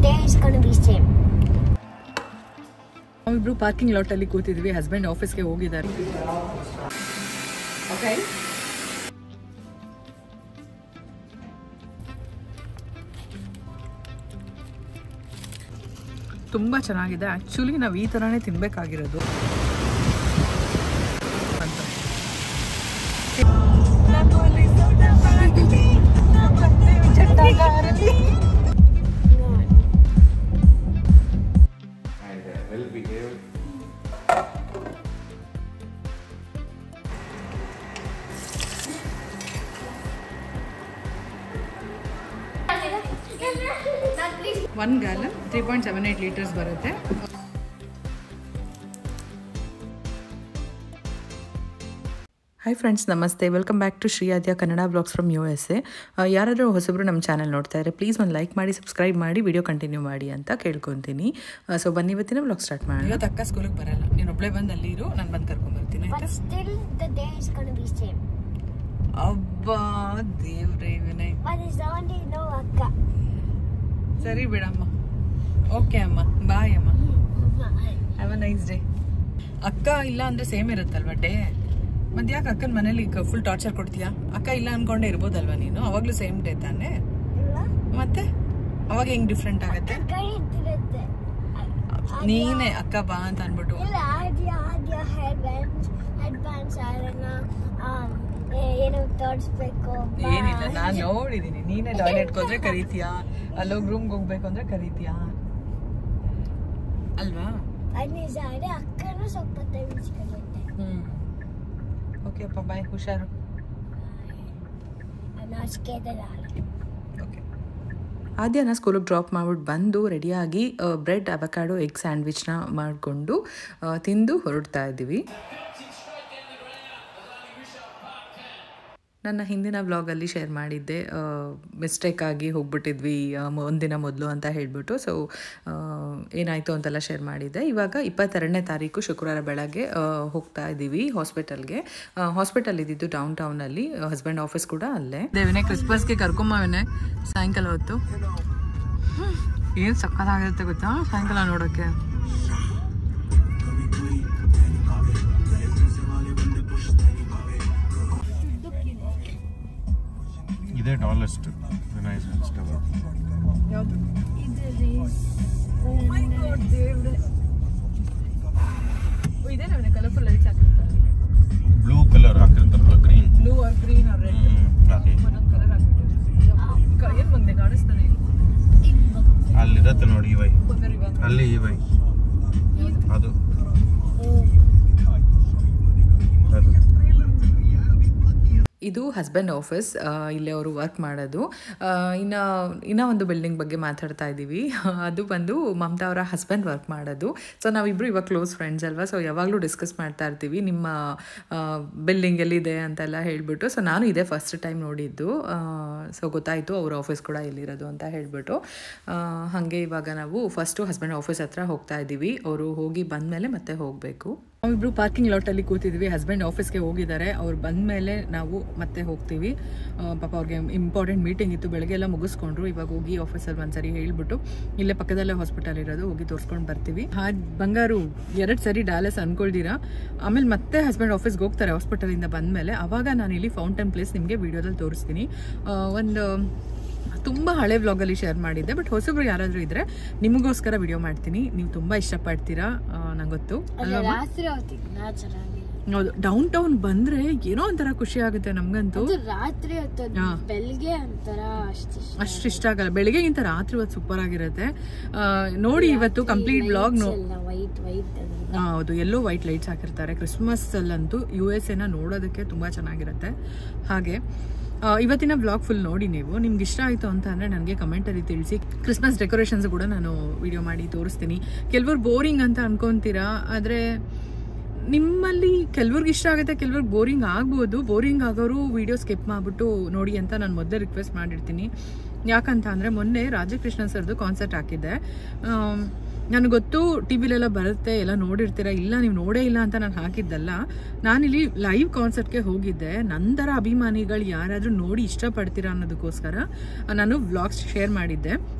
day is gonna be same. ನಾವಿಬ್ರು parking lot ಅಲ್ಲಿ ಕೂತಿದ್ವಿ ಹಸ್ಬೆಂಡ್ ಆಫೀಸ್ಗೆ ಹೋಗಿದ್ದಾರೆ ತುಂಬಾ ಚೆನ್ನಾಗಿದೆ ಆಕ್ಚುಲಿ ನಾವು ಈ ತರಾನೇ ತಿನ್ಬೇಕಾಗಿರೋದು ಅಂತ and uh, well behaved. One gallon three point seven eight litres ಬರುತ್ತೆ ಹಾಯ್ ಫ್ರೆಂಡ್ಸ್ ನಮಸ್ತೆ welcome back to Shri Aadya Kannada vlogs from U S A ಯಾರಾದರೂ ಹೊಸಬ್ರು ನಮ್ಮ ಚಾನಲ್ ನೋಡ್ತಾ ಇದ್ದಾರೆ ಪ್ಲೀಸ್ ಒಂದು ಲೈಕ್ ಮಾಡಿ ಸಬ್ಸ್ಕ್ರೈಬ್ ಮಾಡಿ ವಿಡಿಯೋ ಕಂಟಿನ್ಯೂ ಮಾಡಿ ಅಂತ ಕೇಳ್ಕೊತೀನಿ ಸೊ ಬನ್ನಿ ಇವತ್ತಿನ ಬ್ಲಾಗ್ ಸ್ಟಾರ್ಟ್ ಮಾಡೋಣ ಇವತ್ತು ಅಕ್ಕ ಸ್ಕೂಲಿಗೆ ಬರಲ್ಲ ನೀನು ಒಬ್ಬಳೇ ಬಂದು ಅಲ್ಲಿ ಇರು ನಾನು ಬಂದು ಕರ್ಕೊಂಡ್ಬರ್ತೀನಿ But still, the day is gonna be same. ಅಬ್ಬಾ ದೇವ್ರೇ Vinay But it's only no akka. ಸರಿ ಬಿಡಮ್ಮ ಓಕೆ ಅಮ್ಮ ಬಾಯ್ ಅಮ್ಮ ಹ್ಯಾವ್ ಅ ನೈಸ್ ಡೇ ಅಕ್ಕ ಇಲ್ಲ ಅಂದ್ರೆ ಸೇಮ್ ಇರುತ್ತಲ್ವಾ ಡೇ ಮತ್ತೆ ಯಾಕೆ ಅಕ್ಕನ ಮನೇಲಿ ಫುಲ್ ಟಾರ್ಚರ್ ಕೊಡ್ತೀಯಾ ಅಕ್ಕ ಇಲ್ಲ ಅನ್ಕೊಂಡೇ ಇರ್ಬೋದಲ್ವಾ ನೀನು ಅವಾಗ್ಲೂ ಸೇಮ್ ಡೇ ತಾನೇ ಮತ್ತೆ ಅವಾಗ ಹೆಂಗ್ ಡಿಫ್ರೆಂಟ್ ಆಗತ್ತೆ ಕರೀತಿರುತ್ತೆ ನೀನೇ ಅಕ್ಕ ಬಾ ಅಂತ ಅನ್ಬಿಟ್ಟು ಇಲ್ಲ Aadya Aadya head bands head bands ಆಡೋಣ ಏನೋ ತೋರಿಸ್ಬೇಕು ಏನಿಲ್ಲ ನಾನ್ ನೋಡಿದೀನಿ ನೀನೇ ಟಾಯ್ಲೆಟ್ಗೆ ಹೋದ್ರೆ ಕರೀತೀಯಾ ಅಲ್ಲೋಗಿ ರೂಮ್ಗೆ ಹೋಗ್ಬೇಕು ಅಂದ್ರೆ ಕರೀತೀಯಾ ಅಲ್ವಾ ಅದು ನಿಜ ಅದೇ ಅಕ್ಕನೂ ಸ್ವಲ್ಪ ತೆಗಿಸ್ಕೊಳ್ಳುತ್ತೆ ಹ್ಮ್ ಓಕೆ ಅಪ್ಪ ಬಾಯ್ ಹುಷಾರು ನಾಚಿಕೆದಲ್ಲ ಓಕೆ ಆದ್ಯನ ಸ್ಕೂಲಿಗೆ ಡ್ರಾಪ್ ಮಾಡ್ಬಿಟ್ಟು ಬಂದು ರೆಡಿಯಾಗಿ ಬ್ರೆಡ್ ಅವಕಾಡೋ ಎಗ್ ಸ್ಯಾಂಡ್ವಿಚ್ನ ಮಾಡಿಕೊಂಡು ತಿಂದು ಹೊರಡ್ತಾ ಇದ್ದೀವಿ ನನ್ನ ಹಿಂದಿನ ವ್ಲಾಗಲ್ಲಿ ಶೇರ್ ಮಾಡಿದ್ದೆ ಮಿಸ್ಟೇಕ್ ಆಗಿ ಹೋಗ್ಬಿಟ್ಟಿದ್ವಿ ಆ, ಮ- ಒಂದಿನ ಮೊದಲು ಅಂತ ಹೇಳಿಬಿಟ್ಟು ಸೊ ಏನಾಯಿತು ಅಂತೆಲ್ಲ ಶೇರ್ ಮಾಡಿದ್ದೆ ಇವಾಗ ಇಪ್ಪತ್ತೆರಡನೇ ತಾರೀಕು ಶುಕ್ರವಾರ ಬೆಳಗ್ಗೆ ಆ, ಹೋಗ್ತಾ ಇದ್ದೀವಿ ಹಾಸ್ಪಿಟಲ್ಗೆ ಹಾಸ್ಪಿಟಲ್ ಇದ್ದಿದ್ದು ಡೌನ್ ಟೌನಲ್ಲಿ ಹಸ್ಬೆಂಡ್ ಆಫೀಸ್ ಕೂಡ ಅಲ್ಲೇ ದೇವಿನೇ ಕ್ರಿಸ್ಮಸ್ಗೆ ಕರ್ಕೊಂಬವಿನೇ ಸಾಯಂಕಾಲ ಹೊತ್ತು ಏನು ಸಕ್ಕತ್ತಾಗಿರುತ್ತೆ ಗೊತ್ತಾ ಸಾಯಂಕಾಲ ನೋಡೋಕ್ಕೆ ಇದೇ ಟಾಲೆಸ್ಟ್ ವಿನಯ್ ಟವರ್ ಯಾವುದು ಇದೇ ನಮಗೆ ಕಲರ್ಫುಲ್ ಲೈಟ್ಸ್ ಹಾಕಿರ್ತಾರೆ ಬ್ಲೂ ಕಲರ್ ಹಾಕಿರ್ತಾರಲ್ಲ green blue or green or red ಅದೇ ಒಂದೊಂದು ಕಲರ್ ಹಾಕ್ಬಿಟ್ಟಿರ್ತಾರೆ ಏನು ಬಂದೆ ಕಾಣಿಸ್ತಾನೆ ಇಲ್ಲ ಅಲ್ಲಿರತ್ತೆ ನೋಡಿ ಈ ವೈ ಬಂಗಾರ ಇವಾಗ ಅಲ್ಲಿ ಈ ವೈ ಅದು ಅದು ಇದು ಹಸ್ಬೆಂಡ್ ಆಫೀಸ್ ಇಲ್ಲೇ ಅವರು ವರ್ಕ್ ಮಾಡೋದು ಆ, ಇನ್ನು ಇನ್ನೂ ಒಂದು ಬಿಲ್ಡಿಂಗ್ ಬಗ್ಗೆ ಮಾತಾಡ್ತಾ ಇದ್ದೀವಿ ಅದು ಬಂದು ಮಮತಾ ಅವರ ಹಸ್ಬೆಂಡ್ ವರ್ಕ್ ಮಾಡೋದು ಸೊ ನಾವಿಬ್ಬರು ಇವಾಗ ಕ್ಲೋಸ್ ಫ್ರೆಂಡ್ಸ್ ಅಲ್ವಾ ಸೊ ಯಾವಾಗಲೂ ಡಿಸ್ಕಸ್ ಮಾಡ್ತಾ ಇರ್ತೀವಿ ನಿಮ್ಮ ಬಿಲ್ಡಿಂಗ್ ಎಲ್ಲಿದೆ ಅಂತೆಲ್ಲ ಹೇಳಿಬಿಟ್ಟು ಸೊ ನಾನು ಇದೇ ಫಸ್ಟ್ ಟೈಮ್ ನೋಡಿದ್ದು ಸೊ ಗೊತ್ತಾಯಿತು ಅವ್ರ ಆಫೀಸ್ ಕೂಡ ಎಲ್ಲಿರೋದು ಅಂತ ಹೇಳಿಬಿಟ್ಟು ಹಾಗೆ ಇವಾಗ ನಾವು ಫಸ್ಟು ಹಸ್ಬೆಂಡ್ ಆಫೀಸ್ ಹತ್ರ ಹೋಗ್ತಾ ಇದ್ದೀವಿ ಅವರು ಹೋಗಿ ಬಂದಮೇಲೆ ಮತ್ತೆ ಹೋಗಬೇಕು ನಾವಿಬ್ರು ಪಾರ್ಕಿಂಗ್ ಲಾಟಲ್ಲಿ ಕೂತಿದ್ವಿ ಹಸ್ಬೆಂಡ್ ಆಫೀಸ್ಗೆ ಹೋಗಿದ್ದಾರೆ ಅವ್ರು ಬಂದಮೇಲೆ ನಾವು ಮತ್ತೆ ಹೋಗ್ತೀವಿ ಆ, ಪಾಪ ಅವ್ರಿಗೆ ಇಂಪಾರ್ಟೆಂಟ್ ಮೀಟಿಂಗ್ ಇತ್ತು ಬೆಳಗ್ಗೆ ಎಲ್ಲ ಮುಗಿಸ್ಕೊಂಡ್ರು ಇವಾಗ ಹೋಗಿ ಆಫೀಸಲ್ಲಿ ಒಂದ್ಸರಿ ಹೇಳ್ಬಿಟ್ಟು ಇಲ್ಲೇ ಪಕ್ಕದಲ್ಲೇ ಹಾಸ್ಪಿಟಲ್ ಇರೋದು ಹೋಗಿ ತೋರಿಸ್ಕೊಂಡು ಬರ್ತೀವಿ ಹಾ ಬಂಗಾರು ಎರಡು ಸರಿ ಡಾಲಸ್ ಅನ್ಕೊಳ್ದಿರಾ ಆಮೇಲೆ ಮತ್ತೆ ಹಸ್ಬೆಂಡ್ ಆಫೀಸ್ಗೆ ಹೋಗ್ತಾರೆ ಹಾಸ್ಪಿಟಲಿಂದ ಬಂದಮೇಲೆ ಅವಾಗ ನಾನು ಇಲ್ಲಿ ಫೌಂಟೇನ್ ಪ್ಲೇಸ್ ನಿಮಗೆ ವಿಡಿಯೋದಲ್ಲಿ ತೋರಿಸ್ತೀನಿ ಆ, ಒಂದು ತುಂಬ ಹಳೆ ವ್ಲಾಗಲ್ಲಿ ಶೇರ್ ಮಾಡಿದ್ದೆ ಬಟ್ ಹೊಸಬ್ರು ಯಾರಾದರೂ ಇದ್ರೆ ನಿಮಗೋಸ್ಕರ ವಿಡಿಯೋ ಮಾಡ್ತೀನಿ ನೀವು ತುಂಬ ಇಷ್ಟಪಡ್ತೀರಾ ನಂಗೆ ಗೊತ್ತು ಅಲ್ವಾ ಅಮ್ಮ? ರಾತ್ರಿ ಹೊತ್ತಿಗೆ ನಾ ಚೆನ್ನಾಗಿಲ್ಲ ಹೌದು ಡೌನ್ ಟೌನ್ ಬಂದ್ರೆ ಏನೋ ಒಂಥರ ಖುಷಿ ಆಗುತ್ತೆ ನಮ್ಗಂತೂ ಅದು ರಾತ್ರಿ ಹೊತ್ತು ಹಾ. ಬೆಳಿಗ್ಗೆ ಒಂಥರ ಅಷ್ಟು ಅಷ್ಟು ಇಷ್ಟ ಆಗಲ್ಲ ಬೆಳಿಗ್ಗೆಗಿಂತ ರಾತ್ರಿ ಹೊತ್ತು ಸೂಪರ್ ಆಗಿರುತ್ತೆ ಆ, ನೋಡಿ ಇವತ್ತು complete vlog no white white ಆ, ಹೌದು ಎಲ್ಲೋ ವೈಟ್ ಲೈಟ್ಸ್ ಹಾಕಿರ್ತಾರೆ ಕ್ರಿಸ್ಮಸ್ ಅಲ್ಲಂತೂ ಯು ಎಸ್ ಎನ ನೋಡೋದಕ್ಕೆ ತುಂಬ ಚೆನ್ನಾಗಿರುತ್ತೆ ಹಾಗೆ ಆ, ಇವತ್ತಿನ ಬ್ಲಾಗ್ ಫುಲ್ ನೋಡಿ ನೀವು ನಿಮ್ಗೆ ಇಷ್ಟ ಆಯಿತು ಅಂತ ಅಂದರೆ ನನಗೆ ಕಮೆಂಟಲ್ಲಿ ತಿಳಿಸಿ ಕ್ರಿಸ್ಮಸ್ ಡೆಕೋರೇಷನ್ಸ್ ಕೂಡ ನಾನು ವಿಡಿಯೋ ಮಾಡಿ ತೋರಿಸ್ತೀನಿ ಕೆಲವ್ರು ಬೋರಿಂಗ್ ಅಂತ ಅನ್ಕೊಂತೀರಾ ಆದರೆ ನಿಮ್ಮಲ್ಲಿ ಕೆಲವ್ರಿಗೆ ಇಷ್ಟ ಆಗುತ್ತೆ ಕೆಲವ್ರಿಗೆ ಬೋರಿಂಗ್ ಆಗ್ಬೋದು ಬೋರಿಂಗ್ ಆಗೋರು ವಿಡಿಯೋ ಸ್ಕಿಪ್ ಮಾಡಿಬಿಟ್ಟು ನೋಡಿ ಅಂತ ನಾನು ಮೊದಲೇ ರಿಕ್ವೆಸ್ಟ್ ಮಾಡಿರ್ತೀನಿ ಯಾಕಂತ ಅಂದರೆ ಮೊನ್ನೆ ರಾಜಕೃಷ್ಣ ಸರ್ದು ಕಾನ್ಸರ್ಟ್ ಹಾಕಿದ್ದೆ ಆಮ್, ನನಗೆ ಗೊತ್ತು ಟಿ ವಿಲೆಲ್ಲ ಬರುತ್ತೆ ಎಲ್ಲ ನೋಡಿರ್ತೀರ ಇಲ್ಲ ನೀವು ನೋಡೇ ಇಲ್ಲ ಅಂತ ನಾನು ಹಾಕಿದ್ದಲ್ಲ ನಾನಿಲ್ಲಿ ಲೈವ್ ಕಾನ್ಸರ್ಟ್ಗೆ ಹೋಗಿದ್ದೆ ನಂತರ ಅಭಿಮಾನಿಗಳು ಯಾರಾದರೂ ನೋಡಿ ಇಷ್ಟಪಡ್ತೀರಾ ಅನ್ನೋದಕ್ಕೋಸ್ಕರ ನಾನು ವ್ಲಾಗ್ಸ್ ಶೇರ್ ಮಾಡಿದ್ದೆ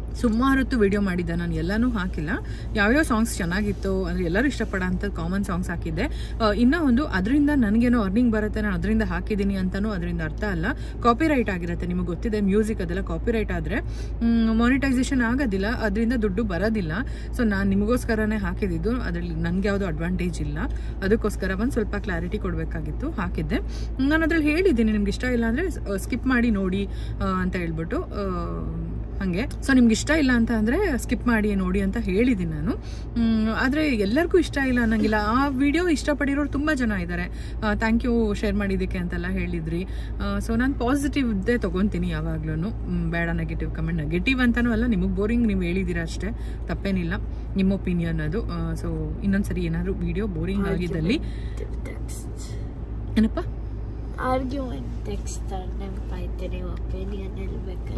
ಸುಮಾರು ಹೊತ್ತು ವಿಡಿಯೋ ಮಾಡಿದ್ದೆ ನಾನು ಎಲ್ಲನೂ ಹಾಕಿಲ್ಲ ಯಾವ್ಯಾವ ಸಾಂಗ್ಸ್ ಚೆನ್ನಾಗಿತ್ತು ಅಂದರೆ ಎಲ್ಲರೂ ಇಷ್ಟಪಡೋ ಅಂಥ ಕಾಮನ್ ಸಾಂಗ್ಸ್ ಹಾಕಿದ್ದೆ ಆ, ಇನ್ನೂ ಒಂದು ಅದರಿಂದ ನನಗೇನೋ ಅರ್ನಿಂಗ್ ಬರುತ್ತೆ ನಾನು ಅದರಿಂದ ಹಾಕಿದ್ದೀನಿ ಅಂತಲೂ ಅದರಿಂದ ಅರ್ಥ ಅಲ್ಲ ಕಾಪಿರೈಟ್ ಆಗಿರುತ್ತೆ ನಿಮಗೆ ಗೊತ್ತಿದೆ ಮ್ಯೂಸಿಕ್ ಅದೆಲ್ಲ ಕಾಪಿರೈಟ್ ಆದರೆ ಮಾನಿಟೈಸೇಷನ್ ಆಗೋದಿಲ್ಲ ಅದರಿಂದ ದುಡ್ಡು ಬರೋದಿಲ್ಲ ಸೊ ನಾನು ನಿಮಗೋಸ್ಕರನೇ ಹಾಕಿದ್ದು ಅದರಲ್ಲಿ ನನಗೆ ಯಾವುದೋ ಅಡ್ವಾಂಟೇಜ್ ಇಲ್ಲ ಅದಕ್ಕೋಸ್ಕರ ಒಂದು ಸ್ವಲ್ಪ ಕ್ಲಾರಿಟಿ ಕೊಡಬೇಕಾಗಿತ್ತು ಹಾಕಿದ್ದೆ ನಾನು ಅದ್ರಲ್ಲಿ ಹೇಳಿದ್ದೀನಿ ನಿಮ್ಗೆ ಇಷ್ಟ ಇಲ್ಲ ಅಂದರೆ ಸ್ಕಿಪ್ ಮಾಡಿ ನೋಡಿ ಆ, ಅಂತ ಹೇಳ್ಬಿಟ್ಟು ಆ, ಹಾಗೆ ಸೊ ನಿಮ್ಗೆ ಇಷ್ಟ ಇಲ್ಲ ಅಂತ ಅಂದರೆ ಸ್ಕಿಪ್ ಮಾಡಿ ನೋಡಿ ಅಂತ ಹೇಳಿದ್ದೀನಿ ನಾನು ಮ್, ಆದರೆ ಎಲ್ಲರಿಗೂ ಇಷ್ಟ ಇಲ್ಲ ಅನ್ನಂಗಿಲ್ಲ ಆ ವಿಡಿಯೋ ಇಷ್ಟಪಟ್ಟಿರೋರು ತುಂಬ ಜನ ಇದ್ದಾರೆ ಥ್ಯಾಂಕ್ ಯು ಶೇರ್ ಮಾಡಿದ್ದಕ್ಕೆ ಅಂತೆಲ್ಲ ಹೇಳಿದ್ರಿ ಸೊ ನಾನು ಪಾಸಿಟಿವ್ದೇ ತೊಗೊತೀನಿ ಯಾವಾಗ್ಲೂ ಬೇಡ ನೆಗೆಟಿವ್ ಕಮೆಂಟ್ ನೆಗೆಟಿವ್ ಅಂತಲೂ ಅಲ್ಲ ನಿಮಗೆ ಬೋರಿಂಗ್ ನೀವು ಹೇಳಿದ್ದೀರಾ ಅಷ್ಟೇ ತಪ್ಪೇನಿಲ್ಲ ನಿಮ್ಮ ಒಪಿನಿಯನ್ ಅದು ಸೊ ಇನ್ನೊಂದ್ಸರಿ ಏನಾದರೂ ವಿಡಿಯೋ ಬೋರಿಂಗ್ ಆಗಿದ್ದಲ್ಲಿ ಟೆಕ್ಸ್ಟ್ ಏನಪ್ಪ ಆರ್ಗ್ಯುಮೆಂಟ್ ಟೆಕ್ಸ್ಟ್ ನೆನಪಾಯ್ತು ನೀವು ಒಪಿನಿಯನ್ ಹೇಳ್ಬೇಕು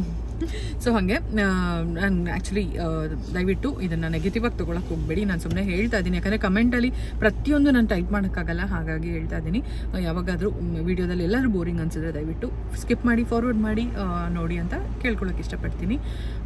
ಸೊ ಹಾಗೆ ನಾನು ಆ್ಯಕ್ಚುಲಿ ದಯವಿಟ್ಟು ಇದನ್ನು ನೆಗೆಟಿವ್ ಆಗಿ ತೊಗೊಳಕ್ಕೆ ಹೋಗಬೇಡಿ ನಾನು ಸುಮ್ಮನೆ ಹೇಳ್ತಾ ಇದ್ದೀನಿ ಯಾಕಂದರೆ ಕಮೆಂಟಲ್ಲಿ ಪ್ರತಿಯೊಂದು ನಾನು ಟೈಪ್ ಮಾಡೋಕ್ಕಾಗಲ್ಲ ಹಾಗಾಗಿ ಹೇಳ್ತಾ ಇದ್ದೀನಿ ಆ, ಯಾವಾಗಾದರೂ ವಿಡಿಯೋದಲ್ಲಿ ಎಲ್ಲರೂ ಬೋರಿಂಗ್ ಅನಿಸಿದ್ರೆ ದಯವಿಟ್ಟು ಸ್ಕಿಪ್ ಮಾಡಿ ಫಾರ್ವರ್ಡ್ ಮಾಡಿ ಆ, ನೋಡಿ ಅಂತ ಕೇಳ್ಕೊಳ್ಳೋಕೆ ಇಷ್ಟಪಡ್ತೀನಿ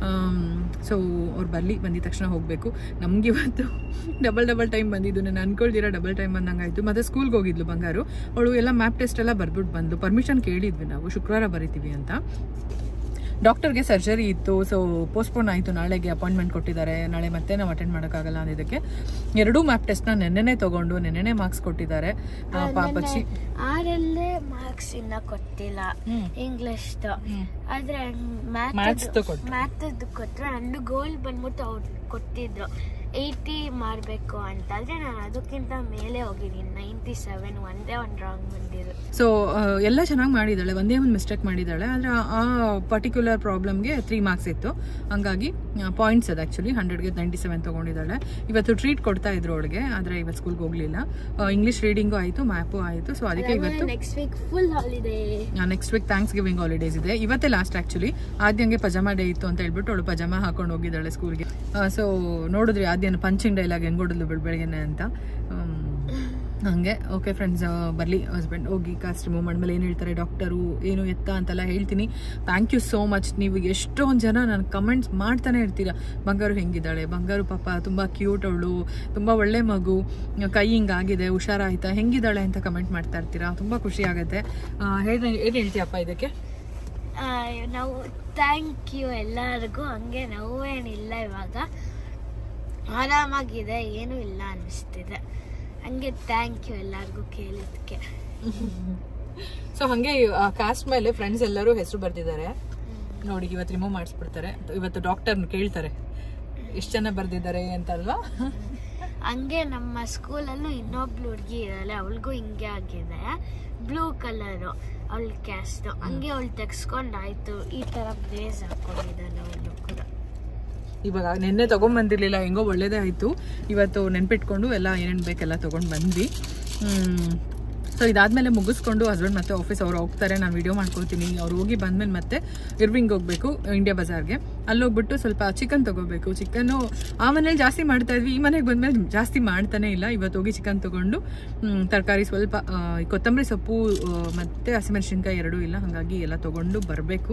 ಸೊ ಅವ್ರು ಬರಲಿ ಬಂದಿದ ತಕ್ಷಣ ಹೋಗಬೇಕು ನಮ್ಗೆ ಇವತ್ತು ಡಬಲ್ ಡಬಲ್ ಟೈಮ್ ಬಂದಿದ್ದು ನಾನು ಅನ್ಕೊಳ್ದಿರ ಡಬಲ್ ಟೈಮ್ ಬಂದಂಗಾಯಿತು ಮತ್ತು ಸ್ಕೂಲ್ಗೆ ಹೋಗಿದ್ಲು ಬಂಗಾರು ಅವಳು ಎಲ್ಲ ಮ್ಯಾಪ್ ಟೆಸ್ಟ್ ಎಲ್ಲ ಬರ್ಬಿಟ್ಟು ಬಂದು ಪರ್ಮಿಷನ್ ಕೇಳಿದ್ವಿ ನಾವು ಶುಕ್ರವಾರ ಬರಿತೀವಿ ಅಂತ ಡಾಕ್ಟರ್ಗೆ ಸರ್ಜರಿ ಇತ್ತು ಸೊ ಪೋಸ್ಟ್ಪೋನ್ ಆಯಿತು ನಾಳೆಗೆ ಅಪಾಯಿಂಟ್ಮೆಂಟ್ ಕೊಟ್ಟಿದ್ದಾರೆ ನಾಳೆ ಮತ್ತೆ ನಾವು ಅಟೆಂಡ್ ಮಾಡೋಕ್ಕಾಗಲ್ಲ ಅನ್ನೋದಕ್ಕೆ ಎರಡೂ ಮ್ಯಾಪ್ ಟೆಸ್ಟ್ನ ನೆನ್ನೆನೇ ತಗೊಂಡು ನೆನ್ನೆನೇ ಮಾರ್ಕ್ಸ್ ಕೊಟ್ಟಿದ್ದಾರೆ ಆ, ಪಾಪಚ್ಚಿ ಆರಲ್ಲೇ ಮಾರ್ಕ್ಸ್ ಇನ್ನ ಕೊಟ್ಟಿಲ್ಲ ಹ್ಮ್. ಇಂಗ್ಲಿಷ್ ಆದ್ರೆ Maths ದು ಕೊಟ್ರು. ಮ್ಯಾಥ್ ಕೊಟ್ರು ನಂದು ಗೋಲ್ ಬಂದ್ಬಿಟ್ಟು ಅವ್ರು ಕೊಟ್ಟಿದ್ರು ಏಯ್ಟಿ ಮಾಡಬೇಕು ಅಂತ ಆದ್ರೆ ನಾನು ಅದಕ್ಕಿಂತ ಮೇಲೆ ಹೋಗಿದ್ದೀನಿ ನೈಂಟಿ ಸೆವೆನ್ ಒಂದೇ ಒಂದು ರಾಂಗ್ ಬಂದಿರು ಸೊ ಎಲ್ಲ ಚೆನ್ನಾಗಿ ಮಾಡಿದ್ದಾಳೆ ಒಂದೇ ಒಂದು ಮಿಸ್ಟೇಕ್ ಮಾಡಿದ್ದಾಳೆ ಆದರೆ ಆ ಪರ್ಟಿಕ್ಯುಲರ್ ಪ್ರಾಬ್ಲಮ್ಗೆ ತ್ರೀ ಮಾರ್ಕ್ಸ್ ಇತ್ತು ಹಂಗಾಗಿ ಪಾಯಿಂಟ್ಸ್ ಅದು ಆ್ಯಕ್ಚುಲಿ ಹಂಡ್ರೆಡ್ಗೆ ನೈಂಟಿ ಸೆವೆನ್ ತೊಗೊಂಡಿದ್ದಾಳೆ ಇವತ್ತು ಟ್ರೀಟ್ ಕೊಡ್ತಾ ಇದ್ರು ಅವಳಿಗೆ ಆದರೆ ಇವತ್ತು ಸ್ಕೂಲ್ಗೆ ಹೋಗಲಿಲ್ಲ ಇಂಗ್ಲೀಷ್ ರೀಡಿಂಗು ಆಯಿತು ಮ್ಯಾಪು ಆಯಿತು ಸೊ ಅದಕ್ಕೆ ಇವತ್ತು next week full holiday next week Thanksgiving holidays ಇದೆ ಇವತ್ತೇ ಲಾಸ್ಟ್ ಆ್ಯಕ್ಚುಲಿ ಆದ್ಯಂಗೆ ಪಜಾಮ ಡೇ ಇತ್ತು ಅಂತ ಹೇಳ್ಬಿಟ್ಟು ಅವಳು ಪಜಾಮ ಹಾಕೊಂಡು ಹೋಗಿದ್ದಾಳೆ ಸ್ಕೂಲ್ಗೆ ಸೊ ನೋಡಿದ್ರಿ ಆದ್ಯನ ಪಂಚಿಂಗ್ ಡೈಲಾಗ್ ಹೆಂಗ್ ಹೊಡೆದ್ಲು ಬೆಳಗ್ಗೆನೆ ಅಂತ ಹ್ಮ್. ಹಂಗೆ ಓಕೆ ಫ್ರೆಂಡ್ಸ್ ಬರಲಿ ಹಸ್ಬೆಂಡ್ ಹೋಗಿ ಕಾಸ್ಟ್ ರಿಮೂವ್ ಮಾಡಿದ್ಮೇಲೆ ಏನು ಹೇಳ್ತಾರೆ ಡಾಕ್ಟರು ಏನು ಎತ್ತ ಅಂತೆಲ್ಲ ಹೇಳ್ತೀನಿ ಥ್ಯಾಂಕ್ ಯು ಸೋ ಮಚ್ ನೀವು ಎಷ್ಟೊಂದು ಜನ ನಾನು ಕಮೆಂಟ್ಸ್ ಮಾಡ್ತಾನೆ ಇರ್ತೀರಾ ಬಂಗಾರು ಹೆಂಗಿದ್ದಾಳೆ ಬಂಗಾರು ಪಾಪ ತುಂಬ ಕ್ಯೂಟ್ ಅವಳು ತುಂಬ ಒಳ್ಳೆ ಮಗು ಕೈ ಹಿಂಗಾಗಿದೆ ಹುಷಾರಾಯ್ತಾ ಹೆಂಗಿದ್ದಾಳೆ ಅಂತ ಕಮೆಂಟ್ ಮಾಡ್ತಾ ಇರ್ತೀರಾ ತುಂಬ ಖುಷಿ ಆಗುತ್ತೆ ಹೇಳಿ ಏನು ಹೇಳ್ತೀಯಪ್ಪ ಇದಕ್ಕೆ ನಾವು ಥ್ಯಾಂಕ್ ಯು ಎಲ್ಲರಿಗೂ ಹಂಗೆ ನೋವೇನಿಲ್ಲ ಇವಾಗ ಆರಾಮಾಗಿದೆ ಏನೂ ಇಲ್ಲ ಅನ್ನಿಸ್ತಿದೆ ಹಂಗೆ ಥ್ಯಾಂಕ್ ಯು ಎಲ್ಲರಿಗೂ ಕೇಳಿದ್ದಕ್ಕೆ ಸೊ ಹಂಗೆ ಕಾಸ್ಟ್ ಮೇಲೆ ಫ್ರೆಂಡ್ಸ್ ಎಲ್ಲರೂ ಹೆಸರು ಬರ್ದಿದ್ದಾರೆ ನೋಡಿ ಇವತ್ತು ರಿಮೂವ್ ಮಾಡಿಸ್ಬಿಡ್ತಾರೆ ಇವತ್ತು ಡಾಕ್ಟರ್ ಕೇಳ್ತಾರೆ ಎಷ್ಟು ಜನ ಬರ್ದಿದ್ದಾರೆ ಅಂತಲ್ವಾ ಹಂಗೆ ನಮ್ಮ ಸ್ಕೂಲಲ್ಲೂ ಇನ್ನೊಬ್ಳು ಹುಡುಗಿ ಇದ್ದಾಳೆ ಅವಳಿಗೂ ಹಿಂಗೆ ಆಗಿದೆ ಬ್ಲೂ ಕಲರು ಅವಳ ಕ್ಯಾಸ್ಟ್ ಹಂಗೆ ಅವಳು ತೆಗ್ಸ್ಕೊಂಡಾಯ್ತು ಈ ಥರ ಬ್ಲೇಸ್ ಹಾಕೊಂಡಿದ್ದಾನೆ ಅವಳು ಕೂಡ ಇವಾಗ ನಿನ್ನೆ ತೊಗೊಂಬಂದಿರ್ಲಿಲ್ಲ ಹೆಂಗೋ ಒಳ್ಳೇದೇ ಆಯಿತು ಇವತ್ತು ನೆನ್ಪಿಟ್ಕೊಂಡು ಎಲ್ಲ ಏನೇನು ಬೇಕೆಲ್ಲ ತೊಗೊಂಡು ಬಂದ್ವಿ ಸೊ ಇದಾದ್ಮೇಲೆ ಮುಗಿಸ್ಕೊಂಡು ಹಸ್ಬೆಂಡ್ ಮತ್ತೆ ಆಫೀಸ್ ಅವ್ರು ಹೋಗ್ತಾರೆ ನಾನು ವಿಡಿಯೋ ಮಾಡ್ಕೊಳ್ತೀನಿ ಅವ್ರು ಹೋಗಿ ಬಂದ್ಮೇಲೆ ಮತ್ತೆ ಇರ್ವಿಂಗ್ ಹೋಗ್ಬೇಕು ಇಂಡಿಯಾ ಬಜಾರ್ಗೆ ಅಲ್ಲಿ ಹೋಗ್ಬಿಟ್ಟು ಸ್ವಲ್ಪ ಚಿಕನ್ ತಗೋಬೇಕು ಚಿಕನ್ನು ಆ ಮನೇಲಿ ಜಾಸ್ತಿ ಮಾಡ್ತಾ ಇದ್ವಿ ಈ ಮನೆಗೆ ಬಂದ್ಮೇಲೆ ಜಾಸ್ತಿ ಮಾಡ್ತಾನೆ ಇಲ್ಲ ಇವತ್ತು ಹೋಗಿ ಚಿಕನ್ ತಗೊಂಡು ತರಕಾರಿ ಸ್ವಲ್ಪ ಆ, ಕೊತ್ತಂಬರಿ ಸೊಪ್ಪು ಆ, ಮತ್ತೆ ಹಸಿಮೆಣಸಿನ್ಕಾಯಿ ಎರಡೂ ಇಲ್ಲ ಹಾಗಾಗಿ ಎಲ್ಲ ತಗೊಂಡು ಬರಬೇಕು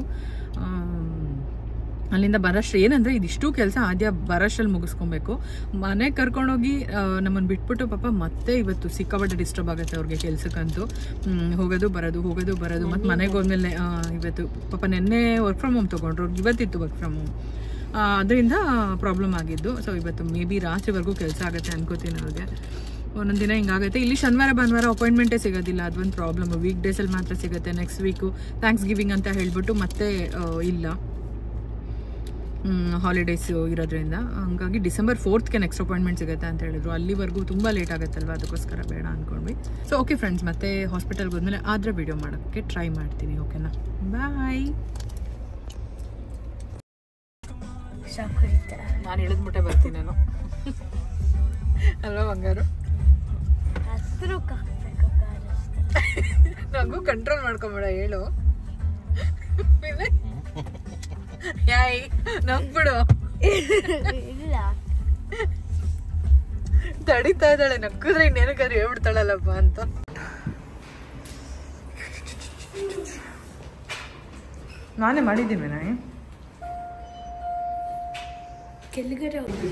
ಅಲ್ಲಿಂದ ಬರೋಷ್ಟು ಏನಂದ್ರೆ ಇದಿಷ್ಟು ಕೆಲಸ ಆದ್ಯ ಬರೋಷ್ಟಲ್ಲಿ ಮುಗಿಸ್ಕೊಬೇಕು ಮನೆಗೆ ಕರ್ಕೊಂಡೋಗಿ ನಮ್ಮನ್ನು ಬಿಟ್ಬಿಟ್ಟು ಪಾಪ ಮತ್ತೆ ಇವತ್ತು ಸಿಕ್ಕಾಪಟ್ಟೆ ಡಿಸ್ಟರ್ಬ್ ಆಗುತ್ತೆ ಅವ್ರಿಗೆ ಕೆಲ್ಸಕ್ಕಂತೂ ಹ್ಮ್, ಹೋಗೋದು ಬರೋದು ಹೋಗೋದು ಬರೋದು ಮತ್ತು ಮನೆಗೆ ಹೋದ್ಮೇಲೆ ಆ, ಇವತ್ತು ಪಾಪ ನಿನ್ನೆ ವರ್ಕ್ ಫ್ರಮ್ ಹೋಮ್ ತೊಗೊಂಡ್ರು ಇವತ್ತಿತ್ತು ವರ್ಕ್ ಫ್ರಮ್ ಹೋಮ್ ಅದರಿಂದ ಪ್ರಾಬ್ಲಮ್ ಆಗಿದ್ದು ಸೊ ಇವತ್ತು ಮೇ ಬಿ ರಾತ್ರಿವರೆಗೂ ಕೆಲಸ ಆಗುತ್ತೆ ಅನ್ಕೋತೀನಿ ಅವ್ರಿಗೆ ಒಂದೊಂದು ದಿನ ಹಿಂಗಾಗುತ್ತೆ ಇಲ್ಲಿ ಶನಿವಾರ ಭಾನುವಾರ ಅಪಾಯಿಂಟ್ಮೆಂಟೇ ಸಿಗೋದಿಲ್ಲ ಅದೊಂದು ಪ್ರಾಬ್ಲಮ್ ವೀಕ್ ಡೇಸಲ್ಲಿ ಮಾತ್ರ ಸಿಗುತ್ತೆ ನೆಕ್ಸ್ಟ್ ವೀಕು ಥ್ಯಾಂಕ್ಸ್ ಗಿವಿಂಗ್ ಅಂತ ಹೇಳ್ಬಿಟ್ಟು ಮತ್ತೆ ಆ, ಇಲ್ಲ ಹಾಲಿಡೇಸ್ ಇರೋದ್ರಿಂದ ಹಂಗಾಗಿ ಡಿಸೆಂಬರ್ ಫೋರ್ತ್ಗೆ ನೆಕ್ಸ್ಟ್ ಅಪಾಯಿಂಟ್ಮೆಂಟ್ ಸಿಗುತ್ತೆ ಅಂತ ಹೇಳಿದ್ರು ಅಲ್ಲಿವರೆಗೂ ತುಂಬ ಲೇಟ್ ಆಗುತ್ತಲ್ವ ಅದಕ್ಕೋಸ್ಕರ ಬೇಡ ಅಂದ್ಕೊಂಡ್ವಿ ಸೊ ಓಕೆ ಫ್ರೆಂಡ್ಸ್ ಮತ್ತೆ ಹಾಸ್ಪಿಟಲ್ಗೆ ಹೋದ್ಮೇಲೆ ಆದರೆ ವಿಡಿಯೋ ಮಾಡೋಕ್ಕೆ ಟ್ರೈ ಮಾಡ್ತೀನಿ ಓಕೆನಾ ಬಾಯ್ ಶಾಕ್ ಹೊಡಿತಾರೆ ನಾನು ಇಳಿದ್ಬಿಟ್ಟೆ ಬರ್ತೀನಿ ನಾನು ಅಲ್ವಾ ಬಂಗಾರು ಹತ್ರಕ್ಕೆ ಹಾಕ್ಬೇಕು ಕಾಣಿಸ್ತಾರೆ ನನಗೂ ಕಂಟ್ರೋಲ್ ಮಾಡ್ಕೊಂಬೇಡ ಹೇಳು പിന്നെ? ಯಾಯ್ ನಗ್ಬಿಡು ಇಲ್ಲ ತಡಿತಾ ಇದ್ದಾಳೆ ನಕ್ಕಿದ್ರೆ ಇನ್ನೇನಕ್ಕಾದ್ರೂ ಹೇಳ್ಬಿಡ್ತಾಳಲ್ಲಪ್ಪ ಅಂತ ನಾನೇ ಮಾಡಿದ್ದೀನಿ ನಾಯಿ ಕೆಳಗಡೆ ಹೋಗಿ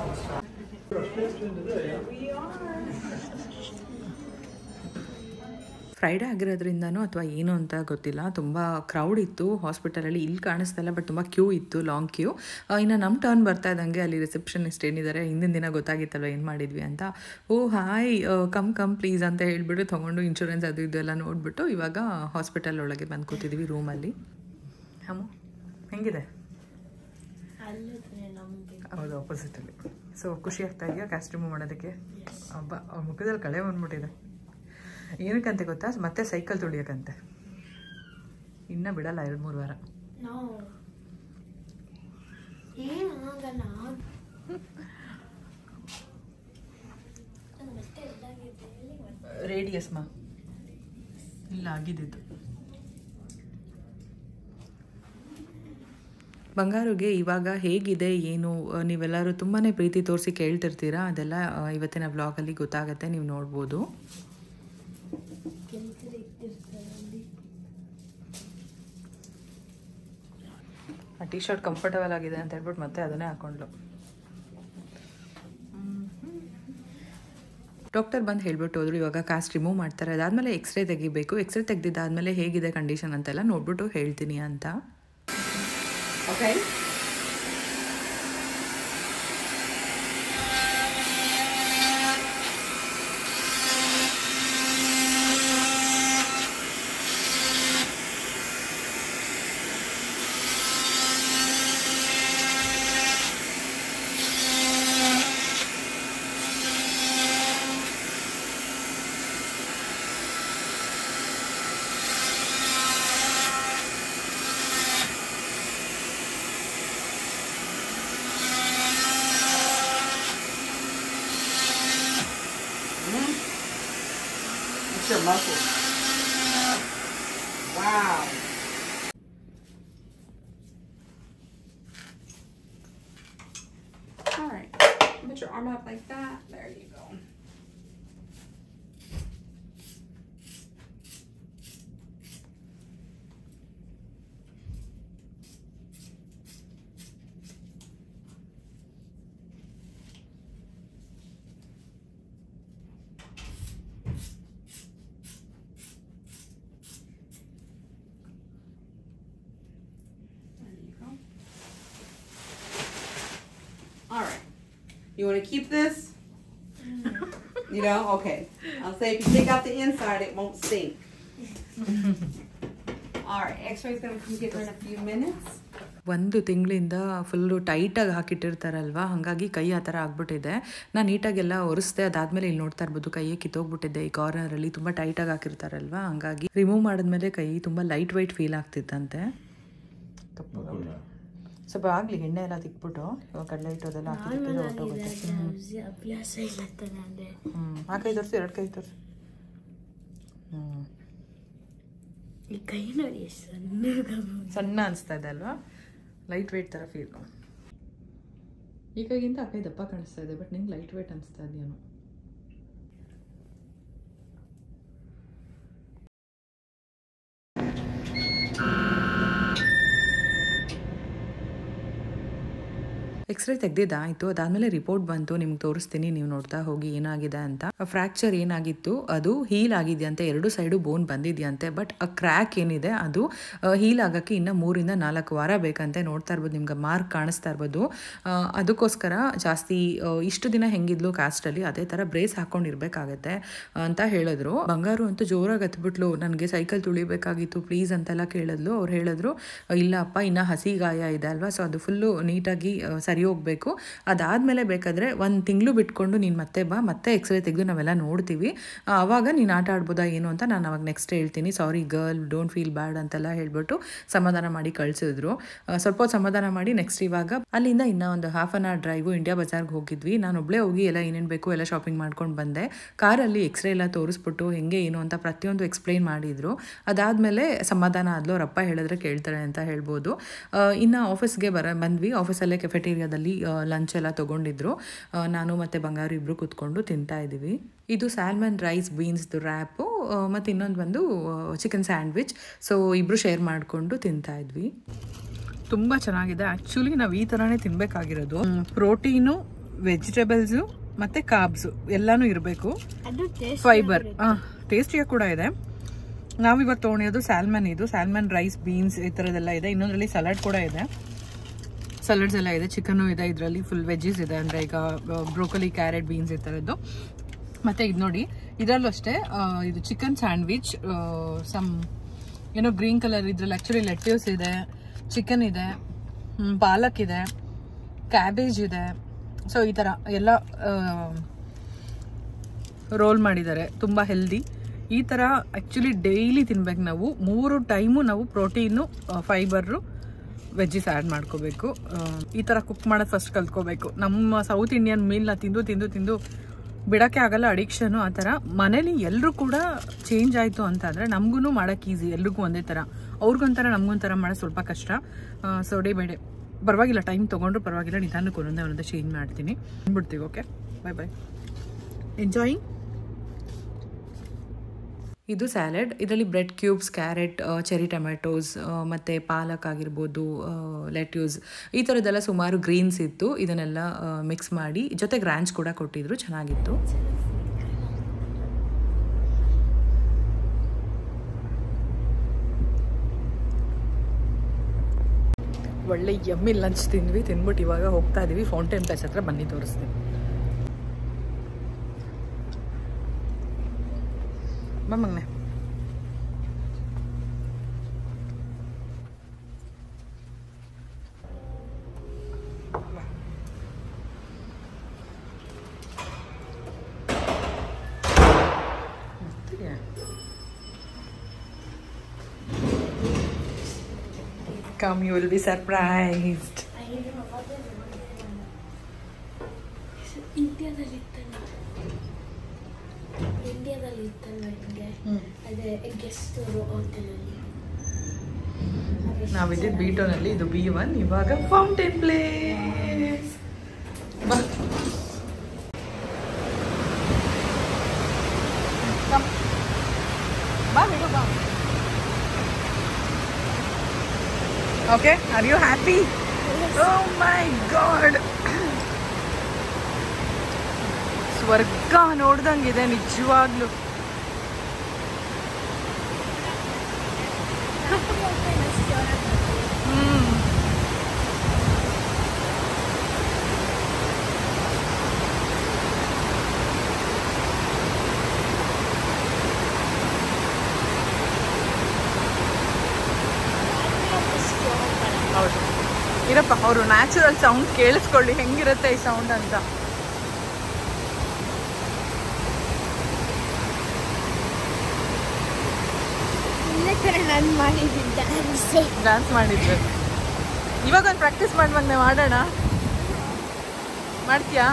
ಫ್ರೈಡೇ ಆಗಿರೋದ್ರಿಂದನೂ ಅಥವಾ ಏನು ಅಂತ ಗೊತ್ತಿಲ್ಲ ತುಂಬ ಕ್ರೌಡ್ ಇತ್ತು ಹಾಸ್ಪಿಟಲಲ್ಲಿ ಇಲ್ಲಿ ಕಾಣಿಸ್ತಾ ಇಲ್ಲ ಬಟ್ ತುಂಬ ಕ್ಯೂ ಇತ್ತು ಲಾಂಗ್ ಕ್ಯೂ ಇನ್ನು ನಮ್ಮ ಟರ್ನ್ ಬರ್ತಾ ಇದ್ದಂಗೆ ಅಲ್ಲಿ ರಿಸೆಪ್ಷನಿಸ್ಟ್ ಏನಿದ್ದಾರೆ ಹಿಂದಿನ ದಿನ ಗೊತ್ತಾಗಿತ್ತಲ್ವ ಏನು ಮಾಡಿದ್ವಿ ಅಂತ oh hi come come please ಅಂತ ಹೇಳ್ಬಿಟ್ಟು ತೊಗೊಂಡು ಇನ್ಶೂರೆನ್ಸ್ ಅದು ಇದು ಎಲ್ಲ ನೋಡಿಬಿಟ್ಟು ಇವಾಗ ಹಾಸ್ಪಿಟಲ್ ಒಳಗೆ ಬಂದು ಕೂತಿದ್ವಿ ರೂಮಲ್ಲಿ ಹಮ್ಮು ಹೆಂಗಿದೆ ಅಲ್ಲಿದ್ರೆ ನಮಗೆ ಹೌದು ಆಪೋಸಿಟಲ್ಲಿ ಸೊ ಖುಷಿ ಆಗ್ತಾ ಇದೆಯಾ ಕಾಸ್ಟ್ಯೂಮ್ ಮಾಡೋದಕ್ಕೆ ಹಬ್ಬ ಅವ್ರ ಮುಖದಲ್ಲಿ ಕಳೆ ಬಂದ್ಬಿಟ್ಟಿದೆ ಏನಕ್ಕಂತೆ ಗೊತ್ತಾ ಮತ್ತೆ ಸೈಕಲ್ ತುಳಿಯೋಕ್ಕಂತೆ ಇನ್ನೂ ಬಿಡಲ್ಲ ಎರಡು ಮೂರು ವಾರ ನಾವು ಏನು ಆಗಲ್ಲ ಅದು ಮತ್ತೆ ಎಲ್ಲಾಗಿದೆ ಎಲ್ಲಿ ಮತ್ತೆ? ರೇಡಿಯಸ್ ಮಾ ಇಲ್ಲ ಆಗಿದ್ದಿದ್ದು ಬಂಗಾರುಗೆ ಇವಾಗ ಹೇಗಿದೆ ಏನು ಆ, ನೀವೆಲ್ಲರೂ ತುಂಬಾ ಪ್ರೀತಿ ತೋರಿಸಿ ಕೇಳ್ತಿರ್ತೀರಾ ಅದೆಲ್ಲ ಆ, ಇವತ್ತಿನ ವ್ಲಾಗಲ್ಲಿ ಗೊತ್ತಾಗತ್ತೆ ನೀವು ನೋಡ್ಬೋದು ಕೆಲ್ಕಡೆ ಇಟ್ಟಿರ್ತಾರೆ ಅಲ್ಲಿ ಆ ಟಿ ಶರ್ಟ್ ಕಂಫರ್ಟಬಲ್ ಆಗಿದೆ ಅಂತ ಹೇಳ್ಬಿಟ್ಟು ಮತ್ತೆ ಅದನ್ನೇ ಹಾಕೊಂಡ್ಲು ಡಾಕ್ಟರ್ ಬಂದು ಹೇಳ್ಬಿಟ್ಟು ಹೋದ್ರು ಇವಾಗ ಕಾಸ್ಟ್ ರಿಮೂವ್ ಮಾಡ್ತಾರೆ ಅದಾದಮೇಲೆ ಎಕ್ಸ್ರೇ ತೆಗಿಬೇಕು ಎಕ್ಸ್ರೇ ತೆಗ್ದಿದ್ದಾದ್ಮೇಲೆ ಹೇಗಿದೆ ಕಂಡೀಷನ್ ಅಂತೆಲ್ಲ ನೋಡ್ಬಿಟ್ಟು ಹೇಳ್ತೀನಿ ಅಂತ Okay. It's your muscles. Wow. All right. Put your arm up like that. There you go. There you go. All right. You want to keep this? you know, okay. I'll say if you take out the inside, it won't stink. All right. X-ray's gonna come get her in a few minutes. ಒಂದು ತಿಂಗಳಿಂದ full ಟೈಟಾಗಿ ಹಾಕಿಟ್ಟಿರ್ತಾರಲ್ವ ಹಾಗಾಗಿ ಕೈ ಆ ಥರ ಆಗ್ಬಿಟ್ಟಿದೆ ನಾನು ನೀಟಾಗೆಲ್ಲ ಒರೆಸ್ದೆ ಅದಾದಮೇಲೆ ಇಲ್ಲಿ ನೋಡ್ತಾ ಇರ್ಬೋದು ಕೈಯೇ ಕಿತ್ತೋಗ್ಬಿಟ್ಟಿದೆ ಈ ಕಾರ್ನರಲ್ಲಿ ತುಂಬ ಟೈಟಾಗಿ ಹಾಕಿರ್ತಾರಲ್ವ ಹಾಗಾಗಿ ರಿಮೂವ್ ಮಾಡಿದ್ಮೇಲೆ ಕೈ ತುಂಬ ಲೈಟ್ ವೈಟ್ ಫೀಲ್ ಆಗ್ತಿತ್ತಂತೆ ಸ್ವಲ್ಪ ಆಗಲಿ ಎಣ್ಣೆ ಎಲ್ಲ ತಿಕ್ಬಿಟ್ಟು ಇವಾಗ ಕಡಲೆ ಹಿಟ್ಟು ಅದೆಲ್ಲ ಹಾಕಿದ್ರೆ ಹೊರ್ಟೋಗುತ್ತೆ ಅಭ್ಯಾಸ- ಅಭ್ಯಾಸ ಇಲ್ಲ ತಾನೆ ಅದೇ ಹ್ಞೂ ಆ ಕೈ ತೋರಿಸಿ ಎರಡು ಕೈ ತೋರಿಸಿ ಹ್ಞೂ ಈ ಕೈ ನೋಡಿ ಎಷ್ಟು ಸಣ್ಣಗೆ ಸಣ್ಣ ಅನಿಸ್ತಾ ಇದೆ ಅಲ್ವಾ ಲೈಟ್ ವೆಯ್ಟ್ ಥರ ಫೀಲ್ ಈ ಕೈಗಿಂತ ಆ ಕೈ ದಪ್ಪ ಕಾಣಿಸ್ತಾ ಇದೆ ಬಟ್ ನಿಂಗೆ ಲೈಟ್ ವೆಯ್ಟ್ ಅನಿಸ್ತಾ ಇದೆಯೇನೋ ಎಕ್ಸ್ರೇ ತೆಗ್ದಿದ್ದಾಯಿತು ಅದಾದಮೇಲೆ ರಿಪೋರ್ಟ್ ಬಂತು ನಿಮ್ಗೆ ತೋರಿಸ್ತೀನಿ ನೀವು ನೋಡ್ತಾ ಹೋಗಿ ಏನಾಗಿದೆ ಅಂತ ಫ್ರ್ಯಾಕ್ಚರ್ ಏನಾಗಿತ್ತು ಅದು ಹೀಲ್ ಆಗಿದೆಯಂತೆ ಎರಡು ಸೈಡು ಬೋನ್ ಬಂದಿದೆಯಂತೆ ಬಟ್ ಆ ಕ್ರ್ಯಾಕ್ ಏನಿದೆ ಅದು ಹೀಲ್ ಆಗೋಕ್ಕೆ ಇನ್ನು ಮೂರಿಂದ ನಾಲ್ಕು ವಾರ ಬೇಕಂತೆ ನೋಡ್ತಾ ಇರ್ಬೋದು ನಿಮ್ಗೆ ಮಾರ್ಕ್ ಕಾಣಿಸ್ತಾ ಇರ್ಬೋದು ಆ, ಅದಕ್ಕೋಸ್ಕರ ಜಾಸ್ತಿ ಆ, ಇಷ್ಟು ದಿನ ಹೆಂಗಿದ್ಲು ಕಾಸ್ಟಲ್ಲಿ ಅದೇ ಥರ ಬ್ರೇಸ್ ಹಾಕೊಂಡಿರ್ಬೇಕಾಗತ್ತೆ ಅಂತ ಹೇಳಿದ್ರು ಬಂಗಾರು ಅಂತೂ ಜೋರಾಗಿ ಹತ್ಬಿಟ್ಲು ನನಗೆ ಸೈಕಲ್ ತುಳಿಬೇಕಾಗಿತ್ತು ಪ್ಲೀಸ್ ಅಂತೆಲ್ಲ ಕೇಳಿದ್ಲು ಅವ್ರು ಹೇಳಿದ್ರು ಇಲ್ಲ ಅಪ್ಪ ಇನ್ನು ಹಸಿ ಗಾಯ ಇದೆ ಅಲ್ವಾ ಸೊ ಅದು ಫುಲ್ಲು ನೀಟಾಗಿ ಆ, ಸರಿ ಹೋಗಬೇಕು ಅದಾದಮೇಲೆ ಬೇಕಾದರೆ ಒಂದು ತಿಂಗಳು ಬಿಟ್ಕೊಂಡು ನೀನು ಮತ್ತೆ ಬಾ ಮತ್ತೆ ಎಕ್ಸ್ರೇ ತೆಗೆದು ನಾವೆಲ್ಲ ನೋಡ್ತೀವಿ ಆ, ಆವಾಗ ನೀನು ಆಟ ಆಡ್ಬೋದಾ ಏನು ಅಂತ ನಾನು ಅವಾಗ ನೆಕ್ಸ್ಟ್ ಹೇಳ್ತೀನಿ sorry girl don't feel bad ಅಂತೆಲ್ಲ ಹೇಳ್ಬಿಟ್ಟು ಸಮಾಧಾನ ಮಾಡಿ ಕಳಿಸಿದ್ರು ಆ, ಸ್ವಲ್ಪ ಹೊತ್ತು ಸಮಾಧಾನ ಮಾಡಿ ನೆಕ್ಸ್ಟ್ ಇವಾಗ ಅಲ್ಲಿಂದ ಇನ್ನೂ ಒಂದು half an hour drive India ಬಜಾರ್ಗೆ ಹೋಗಿದ್ವಿ ನಾನು ಒಬ್ಬಳೇ ಹೋಗಿ ಎಲ್ಲ ಏನೇನು ಬೇಕು ಎಲ್ಲ ಶಾಪಿಂಗ್ ಮಾಡ್ಕೊಂಡು ಬಂದೆ ಕಾರಲ್ಲಿ ಎಕ್ಸ್ರೇ ಎಲ್ಲ ತೋರಿಸ್ಬಿಟ್ಟು ಹೆಂಗೆ ಏನು ಅಂತ ಪ್ರತಿಯೊಂದು ಎಕ್ಸ್ಪ್ಲೈನ್ ಮಾಡಿದರು ಅದಾದಮೇಲೆ ಸಮಾಧಾನ ಆದ್ಲು ಅವ್ರ ಅಪ್ಪ ಹೇಳಿದ್ರೆ ಕೇಳ್ತಾರೆ ಅಂತ ಹೇಳ್ಬೋದು ಆ, ಇನ್ನು ಆಫೀಸ್ಗೆ ಬರ ಬಂದ್ವಿ ಆಫೀಸಲ್ಲೇ ಕೆಫೆಟೇರಿಯಾದಲ್ಲಿ ಲಂಚ್ ಎಲ್ಲ ತೊಗೊಂಡಿದ್ರು ಆ, ನಾನು ಮತ್ತು ಬಂಗಾರು ಇಬ್ಬರು ಕೂತ್ಕೊಂಡು ತಿಂತಾ ಇದ್ದೀವಿ ಇದು ಸ್ಯಾಲ್ಮನ್ ರೈಸ್ ಬೀನ್ಸ್ದು ರ್ಯಾಪು ಮತ್ತು ಇನ್ನೊಂದು ಬಂದು ಚಿಕನ್ ಸ್ಯಾಂಡ್ವಿಚ್ ಸೊ ಇಬ್ಬರು ಶೇರ್ ಮಾಡಿಕೊಂಡು ತಿಂತಾ ಇದ್ವಿ ತುಂಬ ಚೆನ್ನಾಗಿದೆ ಆ್ಯಕ್ಚುಲಿ ನಾವು ಈ ಥರನೇ ತಿನ್ನಬೇಕಾಗಿರೋದು ಪ್ರೋಟೀನು ವೆಜಿಟೇಬಲ್ಸು ಮತ್ತು ಕಾಬ್ಸು ಎಲ್ಲನೂ ಇರಬೇಕು ಅದು ಟೇಸ್ಟ್ ಫೈಬರ್ ಟೇಸ್ಟಿಯಾಗಿ ಕೂಡ ಇದೆ ನಾವು ಇವತ್ತು ತೊಗೊಂಡಿರೋದು ಸ್ಯಾಲ್ಮನ್ ಇದು ಸ್ಯಾಲ್ಮನ್ ರೈಸ್ ಬೀನ್ಸ್ ಈ ಥರದ್ದೆಲ್ಲ ಇದೆ ಇನ್ನೊಂದರಲ್ಲಿ ಸಲಾಡ್ ಕೂಡ ಇದೆ ಸಲಾಡ್ಸ್ ಎಲ್ಲ ಇದೆ ಚಿಕನ್ನು ಇದೆ ಇದರಲ್ಲಿ ಫುಲ್ ವೆಜ್ಜಸ್ ಇದೆ ಅಂದರೆ ಈಗ ಬ್ರೋಕೊಲಿ ಕ್ಯಾರೆಟ್ ಬೀನ್ಸ್ ಈ ಥರದ್ದು ಮತ್ತು ಇದು ನೋಡಿ ಇದರಲ್ಲೂ ಅಷ್ಟೇ ಆ, ಇದು ಚಿಕನ್ ಸ್ಯಾಂಡ್ವಿಚ್ ಸಮ್ ಏನೋ ಗ್ರೀನ್ ಕಲರ್ ಇದ್ರಲ್ಲಿ ಆ್ಯಕ್ಚುಲಿ ಲೆಟ್ಯೂಸ್ ಇದೆ ಚಿಕನ್ ಇದೆ ಹ್ಮ್, ಪಾಲಕ್ ಇದೆ ಕ್ಯಾಬೇಜ್ ಇದೆ ಸೊ ಈ ಥರ ಎಲ್ಲ ರೋಲ್ ಮಾಡಿದ್ದಾರೆ ತುಂಬ ಹೆಲ್ದಿ ಈ ಥರ ಆ್ಯಕ್ಚುಲಿ ಡೈಲಿ ತಿನ್ಬೇಕು ನಾವು ಮೂರು ಟೈಮು ನಾವು ಪ್ರೋಟೀನು ಫೈಬರು ವೆಜ್ಜಿಸ್ ಆ್ಯಡ್ ಮಾಡ್ಕೋಬೇಕು ಆ, ಈ ಥರ ಕುಕ್ ಮಾಡೋದು ಫಸ್ಟ್ ಕಲ್ತ್ಕೋಬೇಕು ನಮ್ಮ ಸೌತ್ ಇಂಡಿಯನ್ ಮೀಲ್ನ ತಿಂದು ತಿಂದು ತಿಂದು ಬಿಡೋಕ್ಕೆ ಆಗಲ್ಲ ಅಡಿಕ್ಷನು ಆ ಥರ ಮನೇಲಿ ಎಲ್ಲರೂ ಕೂಡ ಚೇಂಜ್ ಆಯಿತು ಅಂತ ಅಂದರೆ ನಮಗೂ ಮಾಡೋಕ್ಕೆ ಈಸಿ ಎಲ್ರಿಗೂ ಒಂದೇ ಥರ ಅವ್ರಿಗೊಂಥರ ನಮಗೊಂಥರ ಮಾಡೋದು ಸ್ವಲ್ಪ ಕಷ್ಟ ಸೊ ಡೇ ಬೈ ಡೇ ಪರವಾಗಿಲ್ಲ ಟೈಮ್ ತೊಗೊಂಡ್ರು ಪರವಾಗಿಲ್ಲ ನಿಧಾನಕ್ಕೆ ಒಂದೊಂದೇ ಒಂದೊಂದೇ ಚೇಂಜ್ ಮಾಡ್ತೀನಿ ಬಿಡ್ತೀವಿ ಓಕೆ ಬಾಯ್ ಬಾಯ್ ಎಂಜಾಯಿಂಗ್ ಇದು ಸ್ಯಾಲೆಡ್ ಇದರಲ್ಲಿ bread cubes carrot cherry tomatoes ಮತ್ತು ಪಾಲಕ್ ಆಗಿರ್ಬೋದು ಲೆಟ್ಯೂಸ್ ಈ ಥರದ್ದೆಲ್ಲ ಸುಮಾರು ಗ್ರೀನ್ಸ್ ಇತ್ತು ಇದನ್ನೆಲ್ಲ ಮಿಕ್ಸ್ ಮಾಡಿ ಜೊತೆಗೆ ರ್ಯಾಂಚ್ ಕೂಡ ಕೊಟ್ಟಿದ್ರು ಚೆನ್ನಾಗಿತ್ತು ಒಳ್ಳೆ ಯಮ್ಮಿ ಲಂಚ್ ತಿಂದ್ವಿ ತಿಂದ್ಬಿಟ್ಟು ಇವಾಗ ಹೋಗ್ತಾ ಇದೀವಿ ಫೌಂಟೇನ್ ಪ್ಲೇಸ್ ಹತ್ರ ಬನ್ನಿ ತೋರಿಸ್ತೀನಿ ಬಾ ಮಗನೆ Come, you will be surprised. ಇಂಡಿಯಾದಲ್ಲಿ ಇತ್ತಲ್ಲ ಇಂಡಿಯಾದಲ್ಲಿ ಇತ್ತಲ್ಲ ಹಿಂಗೆ ಅದೇ ಗೆಸ್ಟ್ ಹೋಟೆಲಲ್ಲಿ ನಾವಿದ್ದಿದ್ದು ಬಿ ಟೋನಲ್ಲಿ ಇದು ಬಿ ಒನ್ ಇವಾಗ ಫೌಂಟೇನ್ ಪ್ಲೇಸ್ ಬಾ Come. ಬಾ ಬಿಡು ಬಾ okay are you happy oh my god ಸ್ವರ್ಗ ನೋಡ್ದಂಗಿದೆ ನಿಜವಾಗ್ಲೂ ಹ್ಮ್ ಹೌದು ಇರಪ್ಪ ಅವರು ನ್ಯಾಚುರಲ್ ಸೌಂಡ್ ಕೇಳಿಸ್ಕೊಳ್ಳಿ ಹೆಂಗಿರುತ್ತೆ ಈ ಸೌಂಡ್ ಅಂತ ಇಲ್ಲ ಕಡೆ ನಾನು ಮಾಡಿದ್ದೀನಿ ಡ್ಯಾನ್ಸ್ ಡ್ಯಾನ್ಸ್ ಮಾಡಿದ್ವಿ ಇವಾಗ ಒಂದು ಪ್ರಾಕ್ಟೀಸ್ ಮಾಡಿ ಬಂದೆ ಮಾಡೋಣ ಮಾಡ್ತೀಯಾ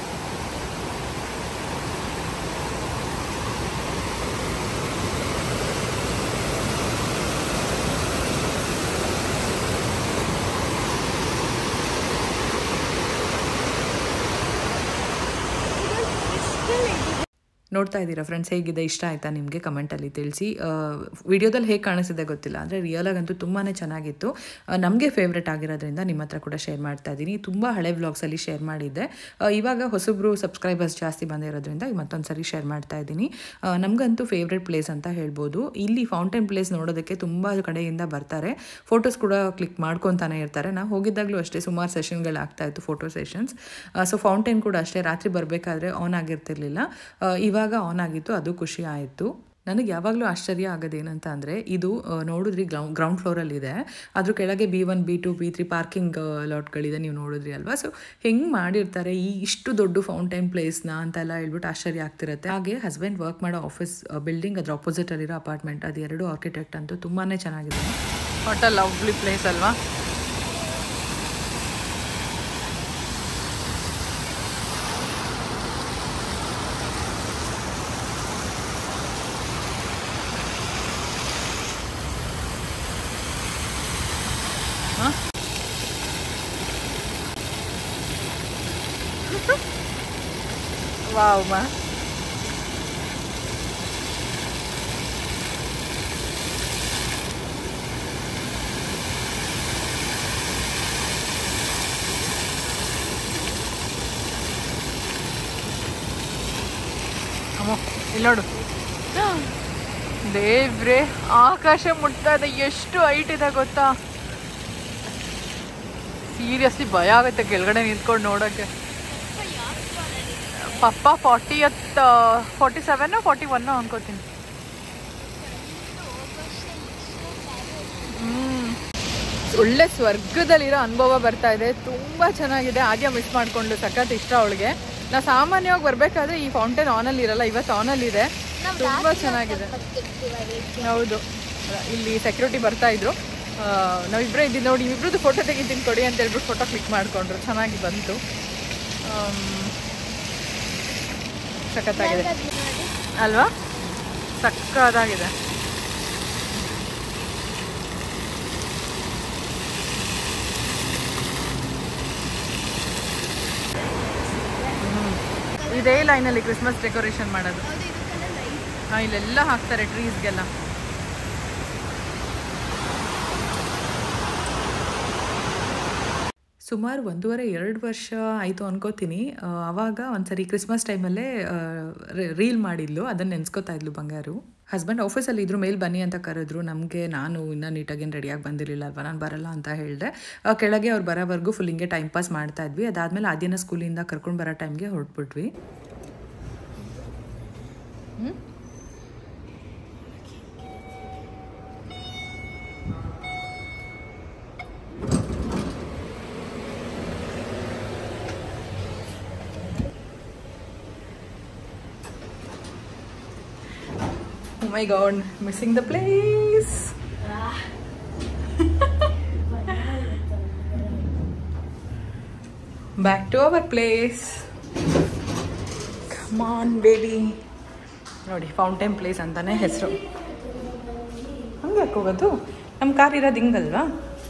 ನೋಡ್ತಾ ಇದ್ದೀರಾ ಫ್ರೆಂಡ್ಸ್ ಹೇಗಿದೆ ಇಷ್ಟ ಆಯ್ತಾ ನಿಮಗೆ ಕಮೆಂಟಲ್ಲಿ ತಿಳಿಸಿ ವಿಡಿಯೋದಲ್ಲಿ ಹೇಗೆ ಕಾಣಿಸಿದೆ ಗೊತ್ತಿಲ್ಲ ಅಂದರೆ ರಿಯಲಾಗಂತೂ ತುಂಬಾ ಚೆನ್ನಾಗಿತ್ತು ನಮಗೆ ಫೇವ್ರೆಟ್ ಆಗಿರೋದ್ರಿಂದ ನಿಮ್ಮ ಹತ್ರ ಕೂಡ ಶೇರ್ ಮಾಡ್ತಾ ಇದ್ದೀನಿ ತುಂಬ ಹಳೆ ವ್ಲಾಗ್ಸಲ್ಲಿ ಶೇರ್ ಮಾಡಿದ್ದೆ ಆ, ಇವಾಗ ಹೊಸಬ್ರು ಸಬ್ಸ್ಕ್ರೈಬರ್ಸ್ ಜಾಸ್ತಿ ಬಂದಿರೋದ್ರಿಂದ ಈಗ ಮತ್ತೊಂದು ಸರಿ ಶೇರ್ ಮಾಡ್ತಾ ಇದ್ದೀನಿ ಆ, ನಮಗಂತೂ ಫೇವ್ರೆಟ್ ಪ್ಲೇಸ್ ಅಂತ ಹೇಳ್ಬೋದು ಇಲ್ಲಿ ಫೌಂಟೇನ್ ಪ್ಲೇಸ್ ನೋಡೋದಕ್ಕೆ ತುಂಬ ಕಡೆಯಿಂದ ಬರ್ತಾರೆ ಫೋಟೋಸ್ ಕೂಡ ಕ್ಲಿಕ್ ಮಾಡ್ಕೊತಾನೆ ಇರ್ತಾರೆ ನಾವು ಹೋಗಿದ್ದಾಗಲೂ ಅಷ್ಟೇ ಸುಮಾರು ಸೆಷನ್ಗಳು ಆಗ್ತಾ ಇತ್ತು ಫೋಟೋ ಸೆಷನ್ಸ್ ಸೊ ಫೌಂಟೇನ್ ಕೂಡ ಅಷ್ಟೇ ರಾತ್ರಿ ಬರಬೇಕಾದ್ರೆ ಆನ್ ಆಗಿರ್ತಿರ್ಲಿಲ್ಲ ಆ, ಇವಾಗ ಆನ್ ಆಗಿತ್ತು ಅದು ಖುಷಿ ಆಯಿತು ನನಗೆ ಯಾವಾಗಲೂ ಆಶ್ಚರ್ಯ ಆಗೋದೇನಂತ ಅಂದರೆ ಇದು ಆ, ನೋಡಿದ್ರಿ ಗ್ರೌಂಡ್ ಗ್ರೌಂಡ್ ಫ್ಲೋರಲ್ಲಿದೆ ಅದ್ರ ಕೆಳಗೆ B one B two B three parking ಲಾಟ್ಗಳಿದೆ ನೀವು ನೋಡಿದ್ರಿ ಅಲ್ವಾ ಸೊ ಹೆಂಗೆ ಮಾಡಿರ್ತಾರೆ ಈ ಇಷ್ಟು ದೊಡ್ಡ ಫೌಂಟೈನ್ ಪ್ಲೇಸ್ನ ಅಂತೆಲ್ಲ ಹೇಳ್ಬಿಟ್ಟು ಆಶ್ಚರ್ಯ ಆಗ್ತಿರುತ್ತೆ ಹಾಗೆ ಹಸ್ಬೆಂಡ್ ವರ್ಕ್ ಮಾಡೋ ಆಫೀಸ್ ಬಿಲ್ಡಿಂಗ್ ಅದ್ರ ಆಪೋಸಿಟಲ್ಲಿರೋ ಅಪಾರ್ಟ್ಮೆಂಟ್ ಅದು ಎರಡು ಆರ್ಕಿಟೆಕ್ಟ್ ಅಂತೂ ತುಂಬಾ ಚೆನ್ನಾಗಿದೆ ಹೋಟೆಲ್ ಲವ್ಲಿ ಪ್ಲೇಸ್ ಅಲ್ವಾ ವಾವ್ ಮಾ ಅಮ್ಮ ಇಲ್ಲಿ ನೋಡು ದೇವ್ರೆ ಆಕಾಶ ಮುಟ್ತಾ ಇದೆ ಎಷ್ಟು ಹೈಟ್ ಇದೆ ಗೊತ್ತಾ ಸೀರಿಯಸ್ಲಿ ಭಯ ಆಗುತ್ತೆ ಕೆಳಗಡೆ ನಿಂತ್ಕೊಂಡು ನೋಡೋಕ್ಕೆ ಪಪ್ಪ forty eight forty seven forty one ಅನ್ಕೋತೀನಿ ಹ್ಮ್ ಒಳ್ಳೆ ಸ್ವರ್ಗದಲ್ಲಿರೋ ಅನುಭವ ಬರ್ತಾ ಇದೆ ತುಂಬಾ ಚೆನ್ನಾಗಿದೆ ಆದ್ಯ ಮಿಸ್ ಮಾಡ್ಕೊಂಡು ಸಖತ್ ಇಷ್ಟ ಅವಳಿಗೆ ನಾ ಸಾಮಾನ್ಯವಾಗಿ ಬರ್ಬೇಕಾದ್ರೆ ಈ ಫೌಂಟೇನ್ ಆನಲ್ಲಿ ಇರಲ್ಲ ಇವತ್ತು ಆನಲ್ಲಿ ಇದೆ ತುಂಬಾ ಚೆನ್ನಾಗಿದೆ ಹೌದು ಇಲ್ಲಿ ಸೆಕ್ಯೂರಿಟಿ ಬರ್ತಾ ಇದ್ರು ಆ, ನಾವಿಬ್ರೇ ಇದ್ದೀವಿ ನೋಡಿ ಇಬ್ರದ್ದು ಫೋಟೋ ತೆಗಿತೀನಿ ಕೊಡಿ ಅಂತ ಹೇಳ್ಬಿಟ್ಟು ಫೋಟೋ ಕ್ಲಿಕ್ ಮಾಡ್ಕೊಂಡ್ರು ಚೆನ್ನಾಗಿ ಬಂತು ಆಮ್, ಸಖತ್ತಾಗಿದೆ ಅಲ್ವಾ ಸಕ್ಕತ್ತಾಗಿದೆ ಇದೇ ಲೈನಲ್ಲಿ ಕ್ರಿಸ್ಮಸ್ ಡೆಕೋರೇಷನ್ ಮಾಡೋದು ಹಾಂ ಇಲ್ಲೆಲ್ಲ ಹಾಕ್ತಾರೆ ಟ್ರೀಸ್ಗೆಲ್ಲ ಸುಮಾರು ಒಂದೂವರೆ ಎರಡು ವರ್ಷ ಆಯಿತು ಅನ್ಕೋತೀನಿ ಆ, ಅವಾಗ ಒಂದ್ಸರಿ ಕ್ರಿಸ್ಮಸ್ ಟೈಮಲ್ಲೇ ರೀಲ್ ಮಾಡಿದ್ಲು ಅದನ್ನು ನೆನ್ಸ್ಕೊತಾ ಇದ್ಲು ಬಂಗಾರು ಹಸ್ಬೆಂಡ್ ಆಫೀಸಲ್ಲಿ ಇದ್ರು ಮೇಲ್ ಬನ್ನಿ ಅಂತ ಕರೆದ್ರು ನಮಗೆ ನಾನು ಇನ್ನೂ ನೀಟಾಗೇನು ರೆಡಿಯಾಗಿ ಬಂದಿರಲಿಲ್ಲ ಅಲ್ವಾ ನಾನು ಬರಲ್ಲ ಅಂತ ಹೇಳಿದೆ ಕೆಳಗೆ ಅವ್ರು ಬರೋವರೆಗೂ ಫುಲ್ ಹಿಂಗೆ ಟೈಮ್ ಪಾಸ್ ಮಾಡ್ತಾ ಇದ್ವಿ ಅದಾದಮೇಲೆ ಆದ್ಯನ ಸ್ಕೂಲಿಂದ ಕರ್ಕೊಂಡು ಬರೋ ಟೈಮ್ಗೆ ಹೊರಟ್ಬಿಟ್ವಿ Oh my god, missing the place. Back to our place. Come on, baby. ನೋಡಿ ಫೌಂಟೇನ್ ಪ್ಲೇಸ್ ಅಂತಾನೆ ಹೆಸರು ಹಂಗೆ ಯಾಕೆ ಹೋಗೋದು ನಮ್ಮ ಕಾರ್ ಇರೋದು ಹಿಂಗಲ್ವಾ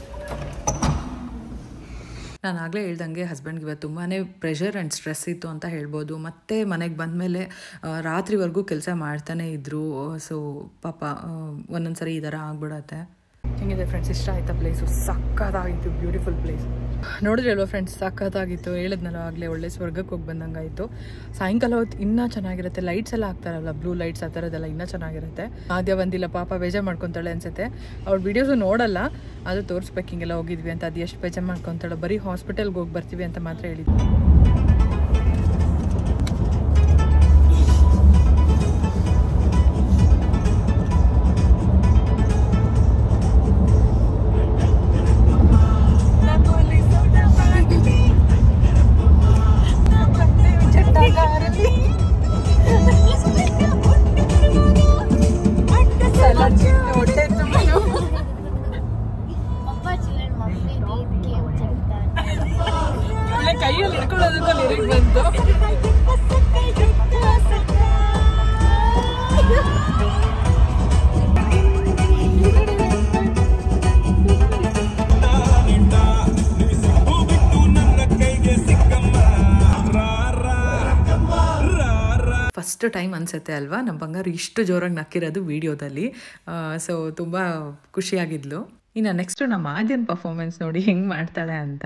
ನಾನು ಆಗಲೇ ಹೇಳ್ದಂಗೆ ಹಸ್ಬೆಂಡ್ಗೆ ಇವತ್ತು ತುಂಬಾ ಪ್ರೆಷರ್ ಆ್ಯಂಡ್ ಸ್ಟ್ರೆಸ್ ಇತ್ತು ಅಂತ ಹೇಳ್ಬೋದು ಮತ್ತೆ ಮನೆಗೆ ಬಂದಮೇಲೆ ರಾತ್ರಿವರೆಗೂ ಕೆಲಸ ಮಾಡ್ತಾನೆ ಇದ್ದರು ಸೊ ಪಾಪ ಒಂದೊಂದು ಸರಿ ಈ ಥರ ಆಗ್ಬಿಡತ್ತೆ ಹೆಂಗಿದೆ ಫ್ರೆಂಡ್ಸ್ ಇಷ್ಟ ಆಯ್ತಾ ಪ್ಲೇಸು ಸಕ್ಕತ್ತಾಗಿತ್ತು ಬ್ಯೂಟಿಫುಲ್ ಪ್ಲೇಸ್ ನೋಡಿದ್ರಿ ಅಲ್ವಾ ಫ್ರೆಂಡ್ಸ್ ಸಕ್ಕತ್ತಾಗಿತ್ತು ಹೇಳಿದ್ನಲ್ಲ ಆಗಲೇ ಒಳ್ಳೆ ಸ್ವರ್ಗಕ್ಕೆ ಹೋಗಿ ಬಂದಂಗಾಯಿತು ಸಾಯಂಕಾಲ ಹೊತ್ತು ಇನ್ನೂ ಚೆನ್ನಾಗಿರುತ್ತೆ ಲೈಟ್ಸ್ ಎಲ್ಲ ಹಾಕ್ತಾರಲ್ಲ ಬ್ಲೂ ಲೈಟ್ಸ್ ಆ ಥರದ್ದೆಲ್ಲ ಇನ್ನೂ ಚೆನ್ನಾಗಿರುತ್ತೆ ಆದ್ಯ ಬಂದಿಲ್ಲ ಪಾಪ ಬೇಜಾರು ಮಾಡ್ಕೊತಾಳೆ ಅನ್ಸುತ್ತೆ ಅವ್ಳ ವಿಡಿಯೋಸು ನೋಡಲ್ಲ ಅದು ತೋರಿಸ್ಬೇಕು ಹಿಂಗೆಲ್ಲ ಹೋಗಿದ್ವಿ ಅಂತ ಅದು ಎಷ್ಟು ಬೇಜಾರು ಮಾಡ್ಕೊತಾಳೆ ಬರೀ ಹಾಸ್ಪಿಟಲ್ಗೆ ಹೋಗಿ ಬರ್ತೀವಿ ಅಂತ ಮಾತ್ರ ಹೇಳಿದ್ವಿ Papa children mummy did game చెప్తాను ಕೈಯಲ್ಲಿ ಹಿಡ್ಕೊಳ್ಳೋದಕ್ಕೂ ಲಿರಿಕ್ ಬಂತು ಫಸ್ಟ್ ಟೈಮ್ ಅನ್ಸುತ್ತೆ ಅಲ್ವಾ ನಮ್ಮ ಬಂಗಾರು ಇಷ್ಟು ಜೋರಾಗಿ ನಕ್ಕಿರೋದು ವಿಡಿಯೋದಲ್ಲಿ ಸೊ ತುಂಬ ಖುಷಿಯಾಗಿದ್ಲು ಇನ್ನು ನೆಕ್ಸ್ಟ್ ನಮ್ಮ ಆದ್ಯನ್ ಪರ್ಫಾರ್ಮೆನ್ಸ್ ನೋಡಿ ಹೆಂಗೆ ಮಾಡ್ತಾಳೆ ಅಂತ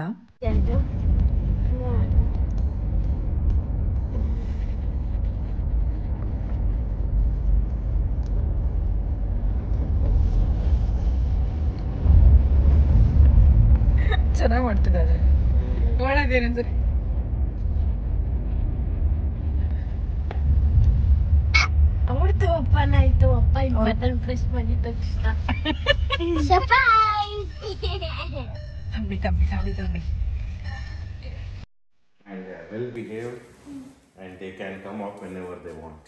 ಚೆನ್ನಾಗಿ ಮಾಡ್ತಿದ್ದಾಳೆ ಮಾಡೋದೇನಂದ್ರೆ ಅವ್ರದ್ದು ಓಪನ್ ಆಯ್ತು ಅಪ್ಪ ಈ ಬಟನ್ ಪ್ರೆಸ್ ಮಾಡಿದ ತಕ್ಷಣ ಸರ್ಪ್ರೈಸ್ ತಂಬಿ ತಂಬಿ ತಂಬಿ ತಂಬಿ And they are well behaved and they can come up whenever they want.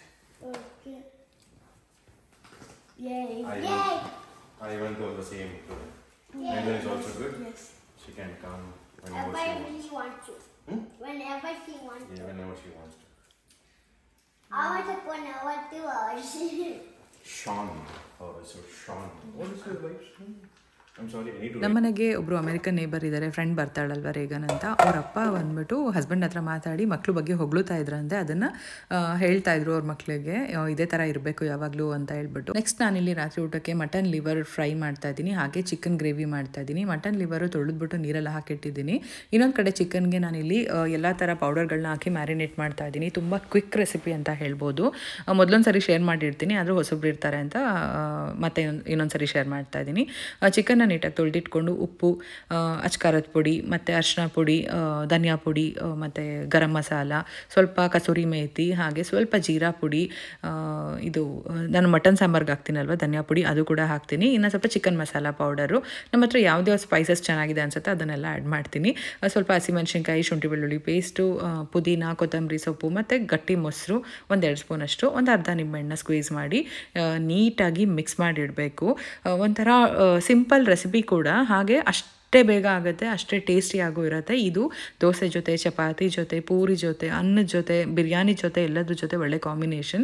Yay. I Yay. went, I went to the same to Nana is also good. She can come whenever she Whenever wants. she wants to. Hmm? Whenever she wants Yeah, whenever she wants to. I want to put whenever two hours. Sean. Or is it Sean? What is your wife's name? I'm sorry, I need to ನಮ್ಮನೆಗೆ ಒಬ್ರು American neighbour ಇದ್ದಾರೆ friend ಬರ್ತಾಳಲ್ವ Reagan ಅಂತ ಅವ್ರ ಅಪ್ಪ ಬಂದ್ಬಿಟ್ಟು husband ಹತ್ರ ಮಾತಾಡಿ ಮಕ್ಳು ಬಗ್ಗೆ ಹೊಗಳುತ್ತಾ ಇದ್ರಂತೆ ಅದನ್ನ ಆ, ಹೇಳ್ತಾ ಇದ್ರು ಅವ್ರ ಮಕ್ಳಿಗೆ ಆ, ಇದೇ ತರ ಇರಬೇಕು ಯಾವಾಗಲೂ ಅಂತ ಹೇಳ್ಬಿಟ್ಟು ನೆಕ್ಸ್ಟ್ ನಾನಿಲ್ಲಿ ರಾತ್ರಿ ಊಟಕ್ಕೆ ಮಟನ್ ಲಿವರ್ ಫ್ರೈ ಮಾಡ್ತಾ ಇದ್ದೀನಿ ಹಾಗೆ ಚಿಕನ್ ಗ್ರೇವಿ ಮಾಡ್ತಾ ಇದ್ದೀನಿ ಮಟನ್ ಲಿವರು ತೊಳೆದ್ಬಿಟ್ಟು ನೀರೆಲ್ಲ ಹಾಕಿಟ್ಟಿದ್ದೀನಿ ಇನ್ನೊಂದು ಕಡೆ ಚಿಕನ್ಗೆ ನಾನಿಲ್ಲಿ ಆ, ಎಲ್ಲ ಥರ ಪೌಡರ್ಗಳನ್ನ ಹಾಕಿ ಮ್ಯಾರಿನೇಟ್ ಮಾಡ್ತಾ ಇದ್ದೀನಿ ತುಂಬ ಕ್ವಿಕ್ ರೆಸಿಪಿ ಅಂತ ಹೇಳ್ಬೋದು ಆ, ಮೊದಲೊಂದು ಸರಿ ಶೇರ್ ಮಾಡಿರ್ತೀನಿ ಆದರೂ ಹೊಸಬ್ರು ಇರ್ತಾರೆ ಅಂತ ಆ, ಮತ್ತೆ ಇನ್ನೊಂದು ಸರಿ ಶೇರ್ ಮಾಡ್ತಾ ಇದ್ದೀನಿ ಚಿಕನ್ನ ನೀಟಾಗಿ ತೊಳೆದಿಟ್ಕೊಂಡು ಉಪ್ಪು ಆ, ಅಚ್ಕಾರದ ಪುಡಿ ಮತ್ತು ಅರಿಶಿನ ಪುಡಿ ಆ, ಧನಿಯಾ ಪುಡಿ ಆ, ಮತ್ತು ಗರಂ ಮಸಾಲ ಸ್ವಲ್ಪ ಕಸೂರಿ ಮೇಥಿ ಹಾಗೆ ಸ್ವಲ್ಪ ಜೀರಾ ಪುಡಿ ಆ, ಇದು ಆ, ನಾನು ಮಟನ್ ಸಾಂಬಾರ್ಗೆ ಹಾಕ್ತೀನಲ್ವ ಧನಿಯಾ ಪುಡಿ ಅದು ಕೂಡ ಹಾಕ್ತೀನಿ ಇನ್ನು ಸ್ವಲ್ಪ ಚಿಕನ್ ಮಸಾಲ ಪೌಡರು ನಮ್ಮ ಹತ್ರ ಯಾವ್ದು ಸ್ಪೈಸಸ್ ಚೆನ್ನಾಗಿದೆ ಅನ್ಸುತ್ತೆ ಅದನ್ನೆಲ್ಲ ಆ್ಯಡ್ ಮಾಡ್ತೀನಿ ಆ, ಸ್ವಲ್ಪ ಹಸಿಮೆಣಸಿನ್ಕಾಯಿ ಶುಂಠಿ ಬೆಳ್ಳುಳ್ಳಿ ಪೇಸ್ಟು ಪುದೀನ ಕೊತ್ತಂಬರಿ ಸೊಪ್ಪು ಮತ್ತು ಗಟ್ಟಿ ಮೊಸರು ಒಂದೆರಡು ಸ್ಪೂನಷ್ಟು ಒಂದು ಅರ್ಧ ನಿಂಬೆಹಣ್ಣು ಸ್ಕ್ವೀಸ್ ಮಾಡಿ ಆ, ನೀಟಾಗಿ ಮಿಕ್ಸ್ ಮಾಡಿಡಬೇಕು ಒಂಥರ ಸಿಂಪಲ್ ರೆಸಿಪಿ ಕೂಡ ಹಾಗೆ ಅಷ್ಟೇ ಬೇಗ ಆಗುತ್ತೆ ಅಷ್ಟೇ ಟೇಸ್ಟಿಯಾಗೂ ಇರುತ್ತೆ ಇದು ದೋಸೆ ಜೊತೆ ಚಪಾತಿ ಜೊತೆ ಪೂರಿ ಜೊತೆ ಅನ್ನದ ಜೊತೆ ಬಿರಿಯಾನಿ ಜೊತೆ ಎಲ್ಲದ್ರ ಜೊತೆ ಒಳ್ಳೆ ಕಾಂಬಿನೇಷನ್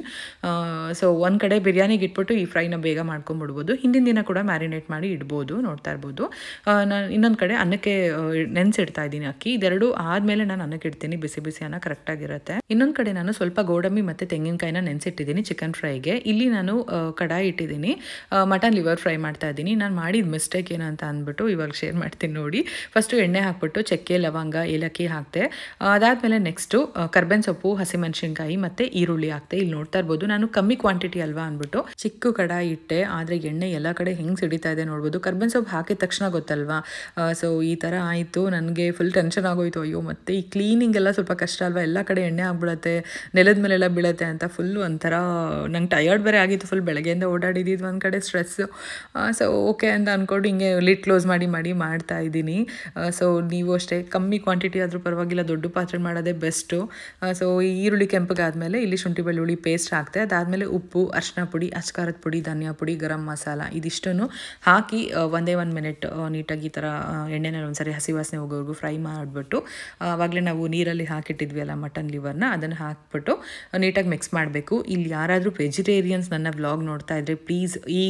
ಸೊ ಒಂದು ಕಡೆ ಬಿರಿಯಾನಿಗೆ ಇಟ್ಬಿಟ್ಟು ಈ ಫ್ರೈನ ಬೇಗ ಮಾಡ್ಕೊಂಬಿಡ್ಬೋದು ಹಿಂದಿನ ದಿನ ಕೂಡ ಮ್ಯಾರಿನೇಟ್ ಮಾಡಿ ಇಡ್ಬೋದು ನೋಡ್ತಾ ಇರ್ಬೋದು ನಾನು ಇನ್ನೊಂದು ಕಡೆ ಅನ್ನಕ್ಕೆ ನೆನೆಸಿಡ್ತಾ ಇದ್ದೀನಿ ಅಕ್ಕಿ ಇದೆರಡು ಆದಮೇಲೆ ನಾನು ಅನ್ನಕ್ಕೆ ಇಡ್ತೀನಿ ಬಿಸಿ ಬಿಸಿ ಅನ್ನ ಕರೆಕ್ಟಾಗಿರುತ್ತೆ ಇನ್ನೊಂದು ಕಡೆ ನಾನು ಸ್ವಲ್ಪ ಗೋಡಂಬಿ ಮತ್ತು ತೆಂಗಿನಕಾಯಿನ ನೆನೆಸಿಟ್ಟಿದ್ದೀನಿ ಚಿಕನ್ ಫ್ರೈಗೆ ಇಲ್ಲಿ ನಾನು ಆ, ಕಡಾಯಿ ಇಟ್ಟಿದ್ದೀನಿ ಮಟನ್ ಲಿವರ್ ಫ್ರೈ ಮಾಡ್ತಾ ಇದ್ದೀನಿ ನಾನು ಮಾಡಿದ ಮಿಸ್ಟೇಕ್ ಏನಂತ ಅಂದ್ಬಿಟ್ಟು ಇವಾಗ ಶೇರ್ ಮಾಡ್ತೀನಿ ನೋಡಿ ಫಸ್ಟು ಎಣ್ಣೆ ಹಾಕ್ಬಿಟ್ಟು ಚಕ್ಕೆ ಲವಂಗ ಏಲಕ್ಕಿ ಹಾಕ್ತೆ ಅದಾದಮೇಲೆ ನೆಕ್ಸ್ಟು ಕರ್ಬೇನ್ ಸೊಪ್ಪು ಹಸಿಮೆಣಸಿನ್ಕಾಯಿ ಮತ್ತು ಈರುಳ್ಳಿ ಹಾಕ್ತೆ ಇಲ್ಲಿ ನೋಡ್ತಾ ಇರ್ಬೋದು ನಾನು ಕಮ್ಮಿ ಕ್ವಾಂಟಿಟಿ ಅಲ್ವಾ ಅಂದ್ಬಿಟ್ಟು ಚಿಕ್ಕ ಕಡಾಯಿ ಇಟ್ಟೆ ಆದರೆ ಎಣ್ಣೆ ಎಲ್ಲ ಕಡೆ ಹೆಂಗೆ ಸಿಡಿತಾ ಇದೆ ನೋಡ್ಬೋದು ಕರ್ಬೇನ್ ಸೊಪ್ಪು ಹಾಕಿದ ತಕ್ಷಣ ಗೊತ್ತಲ್ವಾ ಸೊ ಈ ಥರ ಆಯಿತು ನನಗೆ ಫುಲ್ ಟೆನ್ಷನ್ ಆಗೋಯ್ತು ಅಯ್ಯೋ ಮತ್ತೆ ಈ ಕ್ಲೀನಿಂಗ್ ಎಲ್ಲ ಸ್ವಲ್ಪ ಕಷ್ಟ ಅಲ್ವಾ ಎಲ್ಲ ಕಡೆ ಎಣ್ಣೆ ಆಗ್ಬಿಡತ್ತೆ ನೆಲದ ಮೇಲೆಲ್ಲ ಬೀಳತ್ತೆ ಅಂತ ಫುಲ್ ಒಂಥರ ನಂಗೆ ಟಯರ್ಡ್ ಬೇರೆ ಆಗಿತ್ತು ಫುಲ್ ಬೆಳಗ್ಗೆಯಿಂದ ಓಡಾಡಿದ್ದು ಒಂದು ಕಡೆ ಸ್ಟ್ರೆಸ್ಸು ಸೊ ಓಕೆ ಅಂತ ಅಂದ್ಕೊಂಡು ಹಿಂಗೆ ಲಿಟ್ ಕ್ಲೋಸ್ ಮಾಡಿ ಮಾಡಿ ಮಾಡ್ತಾ ಇದ್ದೀನಿ ಸೊ ನೀವು ಅಷ್ಟೇ ಕಮ್ಮಿ ಕ್ವಾಂಟಿಟಿ ಆದರೂ ಪರವಾಗಿಲ್ಲ ದೊಡ್ಡ ಪಾತ್ರೆ ಮಾಡೋದೇ ಬೆಸ್ಟು ಸೊ ಈರುಳ್ಳಿ ಕೆಂಪಗಾದ್ಮೇಲೆ ಇಲ್ಲಿ ಶುಂಠಿ ಬೆಳ್ಳುಳ್ಳಿ ಪೇಸ್ಟ್ ಹಾಕ್ತೆ ಅದಾದಮೇಲೆ ಉಪ್ಪು ಅರಿಶಿನ ಪುಡಿ ಅಚ್ಕಾರದ ಪುಡಿ ಧನಿಯಾ ಪುಡಿ ಗರಂ ಮಸಾಲ ಇದಿಷ್ಟನ್ನು ಹಾಕಿ ಆ, ಒಂದೇ ಒಂದು ಮಿನಿಟ್ ನೀಟಾಗಿ ಈ ಥರ ಆ, ಎಣ್ಣೆನಲ್ಲಿ ಒಂದ್ಸರಿ ಹಸಿ ವಾಸನೆ ಹೋಗೋವರೆಗೂ ಫ್ರೈ ಮಾಡಿಬಿಟ್ಟು ಆವಾಗಲೇ ನಾವು ನೀರಲ್ಲಿ ಹಾಕಿಟ್ಟಿದ್ವಿ ಅಲ್ಲ ಮಟನ್ ಲಿವರ್ನ ಅದನ್ನು ಹಾಕ್ಬಿಟ್ಟು ನೀಟಾಗಿ ಮಿಕ್ಸ್ ಮಾಡಬೇಕು ಇಲ್ಲಿ ಯಾರಾದರೂ ವೆಜಿಟೇರಿಯನ್ಸ್ ನನ್ನ ವ್ಲಾಗ್ ನೋಡ್ತಾ ಇದ್ದರೆ ಪ್ಲೀಸ್ ಈ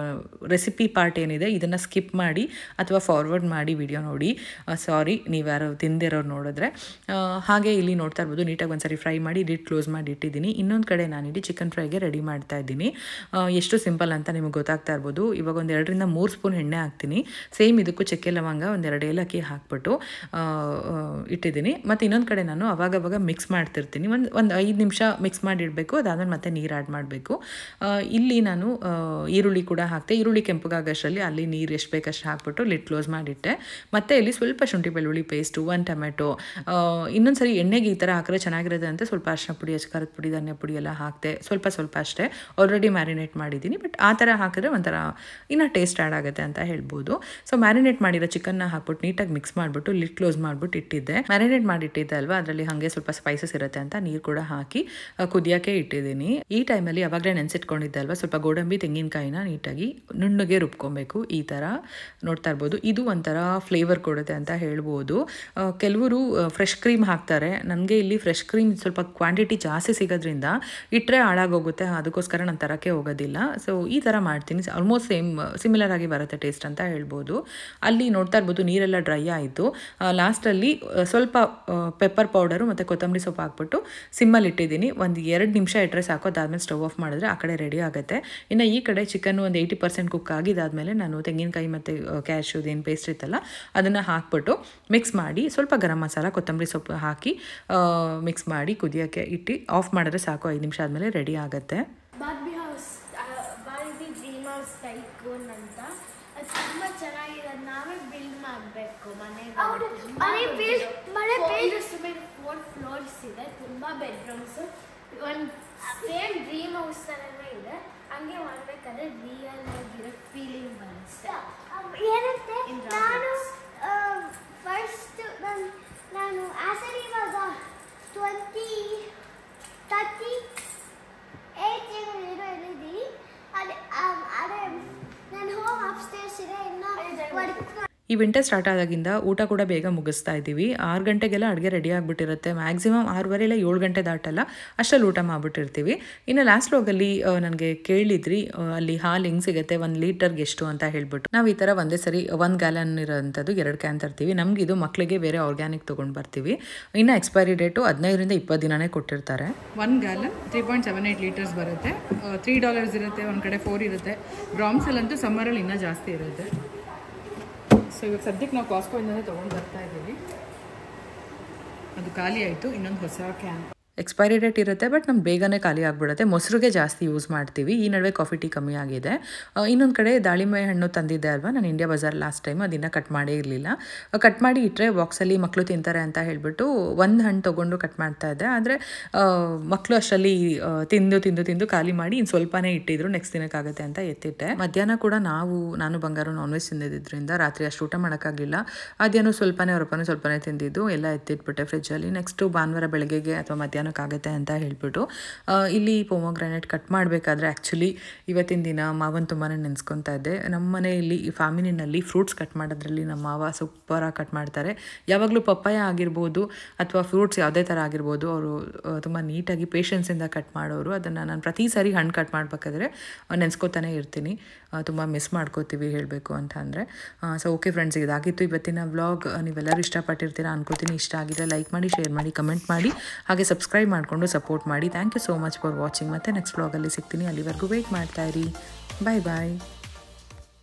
ರೆಸಿಪಿ ಪಾರ್ಟ್ ಏನಿದೆ ಇದನ್ನು ಸ್ಕಿಪ್ ಮಾಡಿ ಅಥವಾ ಫಾರ್ವರ್ಡ್ ಮಾಡಿ ವಿಡಿಯೋ ನೋಡಿ ಸಾರಿ ನೀವು ಯಾರು ತಿಂದಿರೋರು ನೋಡಿದ್ರೆ ಆ, ಹಾಗೆ ಇಲ್ಲಿ ನೋಡ್ತಾ ಇರ್ಬೋದು ನೀಟಾಗಿ ಒಂದ್ಸರಿ ಫ್ರೈ ಮಾಡಿ ಲಿಡ್ ಕ್ಲೋಸ್ ಮಾಡಿ ಇಟ್ಟಿದ್ದೀನಿ ಇನ್ನೊಂದು ಕಡೆ ನಾನಿಲ್ಲಿ ಚಿಕನ್ ಫ್ರೈಗೆ ರೆಡಿ ಮಾಡ್ತಾ ಇದ್ದೀನಿ ಆ, ಎಷ್ಟು ಸಿಂಪಲ್ ಅಂತ ನಿಮಗೆ ಗೊತ್ತಾಗ್ತಾ ಇರ್ಬೋದು ಇವಾಗ ಒಂದು ಎರಡರಿಂದ ಮೂರು ಸ್ಪೂನ್ ಎಣ್ಣೆ ಹಾಕ್ತೀನಿ ಸೇಮ್ ಇದಕ್ಕೂ ಚಕ್ಕೆ ಲವಂಗ ಒಂದೆರಡು ಏಲಕ್ಕಿ ಹಾಕ್ಬಿಟ್ಟು ಆ, ಆ, ಇಟ್ಟಿದ್ದೀನಿ ಮತ್ತು ಇನ್ನೊಂದು ಕಡೆ ನಾನು ಅವಾಗವಾಗ ಮಿಕ್ಸ್ ಮಾಡ್ತಿರ್ತೀನಿ ಒಂದು ಒಂದು ಐದು ನಿಮಿಷ ಮಿಕ್ಸ್ ಮಾಡಿ ಇಡಬೇಕು ಅದಾದ್ಮೇಲೆ ಮತ್ತೆ ನೀರು ಆ್ಯಡ್ ಮಾಡಬೇಕು ಇಲ್ಲಿ ನಾನು ಆ, ಈರುಳ್ಳಿ ಕೂಡ ಹಾಕ್ತೆ ಈರುಳ್ಳಿ ಕೆಂಪಗಾಗಷ್ಟರಲ್ಲಿ ಅಲ್ಲಿ ನೀರು ಎಷ್ಟು ಬೇಕಷ್ಟು ಹಾಕ್ಬಿಟ್ಟು ಲಿಡ್ ಕ್ಲೋಸ್ ಮಾಡಿಟ್ಟೆ ಮತ್ತು ಇಲ್ಲಿ ಸ್ವಲ್ಪ ಶುಂಠಿ ಬೆಳ್ಳುಳ್ಳಿ ಪೇಸ್ಟು ಒಂದು ಟೊಮೆಟೊ ಇನ್ನೊಂದು ಸರಿ ಎಣ್ಣೆಗೆ ಈ ಥರ ಹಾಕಿದ್ರೆ ಚೆನ್ನಾಗಿರುತ್ತೆ ಅಂತ ಸ್ವಲ್ಪ ಅರಿಶಿನ ಪುಡಿ ಅಚ್ಕಾರದ ಪುಡಿ ಧನಿಯಾ ಪುಡಿ ಎಲ್ಲ ಹಾಕ್ತೆ ಸ್ವಲ್ಪ ಸ್ವಲ್ಪ ಅಷ್ಟೇ ಆಲ್ರೆಡಿ ಮ್ಯಾರಿನೇಟ್ ಮಾಡಿದ್ದೀನಿ ಬಟ್ ಆ ಥರ ಹಾಕಿದ್ರೆ ಒಂಥರ ಇನ್ನೂ ಟೇಸ್ಟ್ ಆ್ಯಡ್ ಆಗುತ್ತೆ ಅಂತ ಹೇಳ್ಬೋದು ಸೊ ಮ್ಯಾರಿನೇಟ್ ಮಾಡಿರೋ ಚಿಕನ್ನ ಹಾಕ್ಬಿಟ್ಟು ನೀಟಾಗಿ ಮಿಕ್ಸ್ ಮಾಡಿಬಿಟ್ಟು ಲಿಡ್ ಕ್ಲೋಸ್ ಮಾಡಿಬಿಟ್ಟು ಇಟ್ಟಿದ್ದೆ ಮ್ಯಾರಿನೇಟ್ ಮಾಡಿಟ್ಟಿದ್ದೆ ಅಲ್ವಾ ಅದರಲ್ಲಿ ಹಾಗೆ ಸ್ವಲ್ಪ ಸ್ಪೈಸಸ್ ಇರುತ್ತೆ ಅಂತ ನೀರು ಕೂಡ ಹಾಕಿ ಆ, ಕುದಿಯೋಕ್ಕೆ ಇಟ್ಟಿದ್ದೀನಿ ಈ ಟೈಮಲ್ಲಿ ಅವಾಗಲೇ ನೆನೆಸಿಟ್ಕೊಂಡಿದ್ದೆ ಅಲ್ವಾ ಸ್ವಲ್ಪ ಗೋಡಂಬಿ ತೆಂಗಿನಕಾಯಿನ ನೀಟಾಗಿ ನುಣ್ಣಗೆ ರುಬ್ಕೊಬೇಕು ಈ ಥರ ನೋಡ್ತಾ ಇರ್ಬೋದು ಇದು ಒಂಥರ ಫ್ಲೇವರ್ ಕೊಡುತ್ತೆ ಅಂತ ಹೇಳ್ಬೋದು ಆ, ಕೆಲವರು ಫ್ರೆಶ್ ಕ್ರೀಮ್ ಹಾಕ್ತಾರೆ ನನಗೆ ಇಲ್ಲಿ ಫ್ರೆಶ್ ಕ್ರೀಮ್ ಸ್ವಲ್ಪ ಕ್ವಾಂಟಿಟಿ ಜಾಸ್ತಿ ಸಿಗೋದ್ರಿಂದ ಇಟ್ಟರೆ ಹಾಳಾಗೋಗುತ್ತೆ ಅದಕ್ಕೋಸ್ಕರ ನಾನು ತರೋಕ್ಕೆ ಹೋಗೋದಿಲ್ಲ ಸೊ ಈ ಥರ ಮಾಡ್ತೀನಿ ಆಲ್ಮೋಸ್ಟ್ ಸೇಮ್ ಸಿಮಿಲರ್ ಆಗಿ ಬರುತ್ತೆ ಟೇಸ್ಟ್ ಅಂತ ಹೇಳ್ಬೋದು ಅಲ್ಲಿ ನೋಡ್ತಾ ಇರ್ಬೋದು ನೀರೆಲ್ಲ ಡ್ರೈ ಆಯಿತು ಲಾಸ್ಟಲ್ಲಿ ಸ್ವಲ್ಪ ಪೆಪ್ಪರ್ ಪೌಡರು ಮತ್ತು ಕೊತ್ತಂಬರಿ ಸೊಪ್ಪು ಹಾಕ್ಬಿಟ್ಟು ಸಿಮ್ಮಲ್ಲಿ ಇಟ್ಟಿದ್ದೀನಿ ಒಂದು ಎರಡು ನಿಮಿಷ ಇಟ್ಟರೆ ಸಾಕು ಅದಾದಮೇಲೆ ಸ್ಟವ್ ಆಫ್ ಮಾಡಿದ್ರೆ ಆ ಕಡೆ ರೆಡಿ ಆಗುತ್ತೆ ಇನ್ನು ಈ ಕಡೆ ಚಿಕನ್ ಒಂದು ಏಯ್ಟಿ ಪರ್ಸೆಂಟ್ ಕುಕ್ ಆಗಿದ್ದಾದಮೇಲೆ ನಾನು ತೆಂಗಿನಕಾಯಿ ಮತ್ತು ಕ್ಯಾಶುದು ಏನು ಪೇಸ್ಟ್ ಇತ್ತಲ್ಲ ಅದನ್ನು ಹಾಕ್ಬಿಟ್ಟು ಮಿಕ್ಸ್ ಮಾಡಿ ಸ್ವಲ್ಪ ಗರಂ ಮಸಾಲ ಕೊತ್ತಂಬರಿ ಸೊಪ್ಪು ಹಾಕಿ ಮಿಕ್ಸ್ ಮಾಡಿ ಕುದಿಯೋಕ್ಕೆ ಇಟ್ಟು ಆಫ್ ಮಾಡಿದ್ರೆ ಸಾಕು ಐದು ನಿಮಿಷ ಆದಮೇಲೆ ರೆಡಿ ಆಗುತ್ತೆ Barbie house Barbie dream house tycoon ಅಂತ ಅದು ತುಂಬ ಚೆನ್ನಾಗಿರೋದು ನಾವೇ ಬಿಲ್ಡ್ ಮಾಡಬೇಕು ಮನೆ ಮನೆ build- ಮನೆ build- ಸುಮಾರು ಫೋರ್ ಫ್ಲೋರ್ಸ್ ಇದೆ ತುಂಬ ಬೆಡ್ರೂಮ್ಸ್ ಒಂದು ಸೇಮ್ ಡ್ರೀಮ್ ಹೌಸ್ ಥರನೇ ಇದೆ ಹಂಗೆ ಮಾಡಬೇಕಾದ್ರೆ ರಿಯಲ್ ಆಗಿರೋ ಫೀಲಿಂಗ್ ಬರುತ್ತೆ ಏನಂತೆ In ನಾನು brackets. ಫಸ್ಟ್ ನಾನು ನಾನು ಆಸರಿ ಇವಾಗ ಟ್ವೆಂಟಿ ತರ್ಟಿ ಏಯ್ಟ್ ಏನೋ ಏನೋ ಹೇಳಿದ್ದೀನಿ ಅದೇ ಆಮ್, ಅದೇ ನನ್ನ ಹೋಮ್ ಅಪ್ಸ್ಟೇರ್ಸ್ ಇದೆ ಇನ್ನು ವರ್ಕ್ ಈ ವಿಂಟರ್ ಸ್ಟಾರ್ಟ್ ಆದಾಗಿಂದ ಊಟ ಕೂಡ ಬೇಗ ಮುಗಿಸ್ತಾ ಇದ್ದೀವಿ ಆರು ಗಂಟೆಗೆಲ್ಲ ಅಡುಗೆ ರೆಡಿ ಆಗಿಬಿಟ್ಟಿರುತ್ತೆ ಮ್ಯಾಕ್ಸಿಮಮ್ ಆರೂವರೆ ಇಲ್ಲ ಏಳು ಗಂಟೆ ದಾಟಲ್ಲ ಅಷ್ಟರಲ್ಲಿ ಊಟ ಮಾಡಿಬಿಟ್ಟಿರ್ತೀವಿ ಇನ್ನು ಲಾಸ್ಟ್ ವ್ಲಾಗಲ್ಲಿ ನನಗೆ ಕೇಳಿದ್ರಿ ಆ, ಅಲ್ಲಿ ಹಾಲು ಹೆಂಗೆ ಸಿಗುತ್ತೆ ಒಂದು ಲೀಟರ್ಗೆ ಎಷ್ಟು ಅಂತ ಹೇಳ್ಬಿಟ್ಟು ನಾವು ಈ ಥರ ಒಂದೇ ಸರಿ ಒಂದು ಗ್ಯಾಲನ್ ಇರೋಂಥದ್ದು ಎರಡು ಕ್ಯಾನ್ ತರ್ತೀವಿ ನಮ್ಗೆ ಇದು ಮಕ್ಕಳಿಗೆ ಬೇರೆ ಆರ್ಗ್ಯಾನಿಕ್ ತೊಗೊಂಡು ಬರ್ತೀವಿ ಇನ್ನು ಎಕ್ಸ್ಪೈರಿ ಡೇಟು ಹದಿನೈದರಿಂದ ಇಪ್ಪತ್ತು ದಿನನೇ ಕೊಟ್ಟಿರ್ತಾರೆ one gallon three point seven eight litres ಬರುತ್ತೆ ತ್ರೀ ಡಾಲರ್ಸ್ ಇರುತ್ತೆ ಒಂದು ಕಡೆ ಫೋರ್ ಇರುತ್ತೆ ಬ್ರಾಮ್ಸಲ್ಲಂತೂ ಸಮ್ಮರಲ್ಲಿ ಇನ್ನೂ ಜಾಸ್ತಿ ಇರುತ್ತೆ ಸೊ ಇವಾಗ ಸದ್ಯಕ್ಕೆ ನಾವು ಕಾಸ್ಕೋಯಿಂದನೇ ತೊಗೊಂಡು ಬರ್ತಾ ಇದ್ದೀವಿ ಅದು ಖಾಲಿ ಆಯಿತು ಇನ್ನೊಂದು ಹೊಸ ಕ್ಯಾನ್ ಎಕ್ಸ್ಪೈರಿ ಡೇಟ್ ಇರುತ್ತೆ ಬಟ್ ನಮ್ಗೆ ಬೇಗನೆ ಖಾಲಿ ಆಗಿಬಿಡುತ್ತೆ ಮೊಸರಿಗೆ ಜಾಸ್ತಿ ಯೂಸ್ ಮಾಡ್ತೀವಿ ಈ ನಡುವೆ ಕಾಫಿ ಟೀ ಕಮ್ಮಿ ಆಗಿದೆ ಇನ್ನೊಂದು ಕಡೆ ದಾಳಿಂಬೆ ಹಣ್ಣು ತಂದಿದ್ದೆ ಅಲ್ವಾ ನಾನು ಇಂಡಿಯಾ ಬಜಾರ್ ಲಾಸ್ಟ್ ಟೈಮ್ ಅದನ್ನು ಕಟ್ ಮಾಡೇ ಇರಲಿಲ್ಲ ಕಟ್ ಮಾಡಿ ಇಟ್ಟರೆ ಬಾಕ್ಸಲ್ಲಿ ಮಕ್ಕಳು ತಿಂತಾರೆ ಅಂತ ಹೇಳಿಬಿಟ್ಟು ಒಂದು ಹಣ್ಣು ತೊಗೊಂಡು ಕಟ್ ಮಾಡ್ತಾ ಇದ್ದೆ ಆದರೆ ಮಕ್ಕಳು ಅಷ್ಟರಲ್ಲಿ ಆ, ತಿಂದು ತಿಂದು ತಿಂದು ಖಾಲಿ ಮಾಡಿ ಇನ್ನು ಸ್ವಲ್ಪನೇ ಇಟ್ಟಿದ್ರು ನೆಕ್ಸ್ಟ್ ದಿನಕ್ಕಾಗುತ್ತೆ ಅಂತ ಎತ್ತಿಟ್ಟೆ ಮಧ್ಯಾಹ್ನ ಕೂಡ ನಾವು ನಾನು ಬಂಗಾರು ನಾನ್ ವೆಜ್ ತಿಂದಿದ್ದರಿಂದ ರಾತ್ರಿ ಅಷ್ಟು ಊಟ ಮಾಡೋಕ್ಕಾಗಿಲ್ಲ ಅದೇನೋ ಸ್ವಲ್ಪನೇ ಅವ್ರಪ್ಪನೂ ಸ್ವಲ್ಪನೇ ತಿಂದಿದ್ದು ಎಲ್ಲ ಎತ್ತಿಟ್ಬಿಟ್ಟೆ ಫ್ರಿಜ್ಜಲ್ಲಿ ನೆಕ್ಸ್ಟು ಭಾನುವಾರ ಬೆಳಗ್ಗೆಗೆ ಅಥವಾ ಮಧ್ಯಾಹ್ನಕ್ಕಾಗುತ್ತೆ ಅಂತ ಹೇಳ್ಬಿಟ್ಟು ಆ, ಇಲ್ಲಿ ಪೊಮೊಗ್ರಾನೇಟ್ ಕಟ್ ಮಾಡಬೇಕಾದ್ರೆ ಆ್ಯಕ್ಚುಲಿ ಇವತ್ತಿನ ದಿನ ಮಾವನ್ ತುಂಬಾ ನೆನೆಸ್ಕೊತಾ ಇದ್ದೆ ನಮ್ಮ ಮನೆಯಲ್ಲಿ ಈ ಫ್ಯಾಮಿಲಿನಲ್ಲಿ ಫ್ರೂಟ್ಸ್ ಕಟ್ ಮಾಡೋದ್ರಲ್ಲಿ ನಮ್ಮ ಮಾವ ಸೂಪರಾಗಿ ಕಟ್ ಮಾಡ್ತಾರೆ ಯಾವಾಗಲೂ ಪಪ್ಪಾಯ ಆಗಿರ್ಬೋದು ಅಥವಾ ಫ್ರೂಟ್ಸ್ ಯಾವುದೇ ಥರ ಆಗಿರ್ಬೋದು ಅವರು ತುಂಬ ನೀಟಾಗಿ ಪೇಷನ್ಸಿಂದ ಕಟ್ ಮಾಡೋರು ಅದನ್ನು ನಾನು ಪ್ರತಿ ಸಾರಿ ಹಣ್ಣು ಕಟ್ ಮಾಡಬೇಕಾದ್ರೆ ನೆನೆಸ್ಕೊತಾನೆ ಇರ್ತೀನಿ ತುಂಬ ಮಿಸ್ ಮಾಡ್ಕೋತೀವಿ ಹೇಳಬೇಕು ಅಂತ ಅಂದರೆ ಸೊ ಓಕೆ ಫ್ರೆಂಡ್ಸ್ ಇದಾಗಿತ್ತು ಇವತ್ತಿನ ವ್ಲಾಗ್ ನೀವೆಲ್ಲರೂ ಇಷ್ಟಪಟ್ಟಿರ್ತೀರಾ ಅನ್ಕೋತೀನಿ ಇಷ್ಟ ಆಗಿದೆ ಲೈಕ್ ಮಾಡಿ ಶೇರ್ ಮಾಡಿ ಕಮೆಂಟ್ ಮಾಡಿ ಹಾಗೆ ಸಬ್ಸ್ಕ್ರೈಬ್ ಮಾಡಿಕೊಂಡು ಸಪೋರ್ಟ್ ಮಾಡಿ thank you so much for watching ಮತ್ತು ನೆಕ್ಸ್ಟ್ ವ್ಲಾಗಲ್ಲಿ ಸಿಗ್ತೀನಿ ಅಲ್ಲಿವರೆಗೂ ವೆಯ್ಟ್ ಮಾಡ್ತಾ ಇರಿ ಬಾಯ್ ಬಾಯ್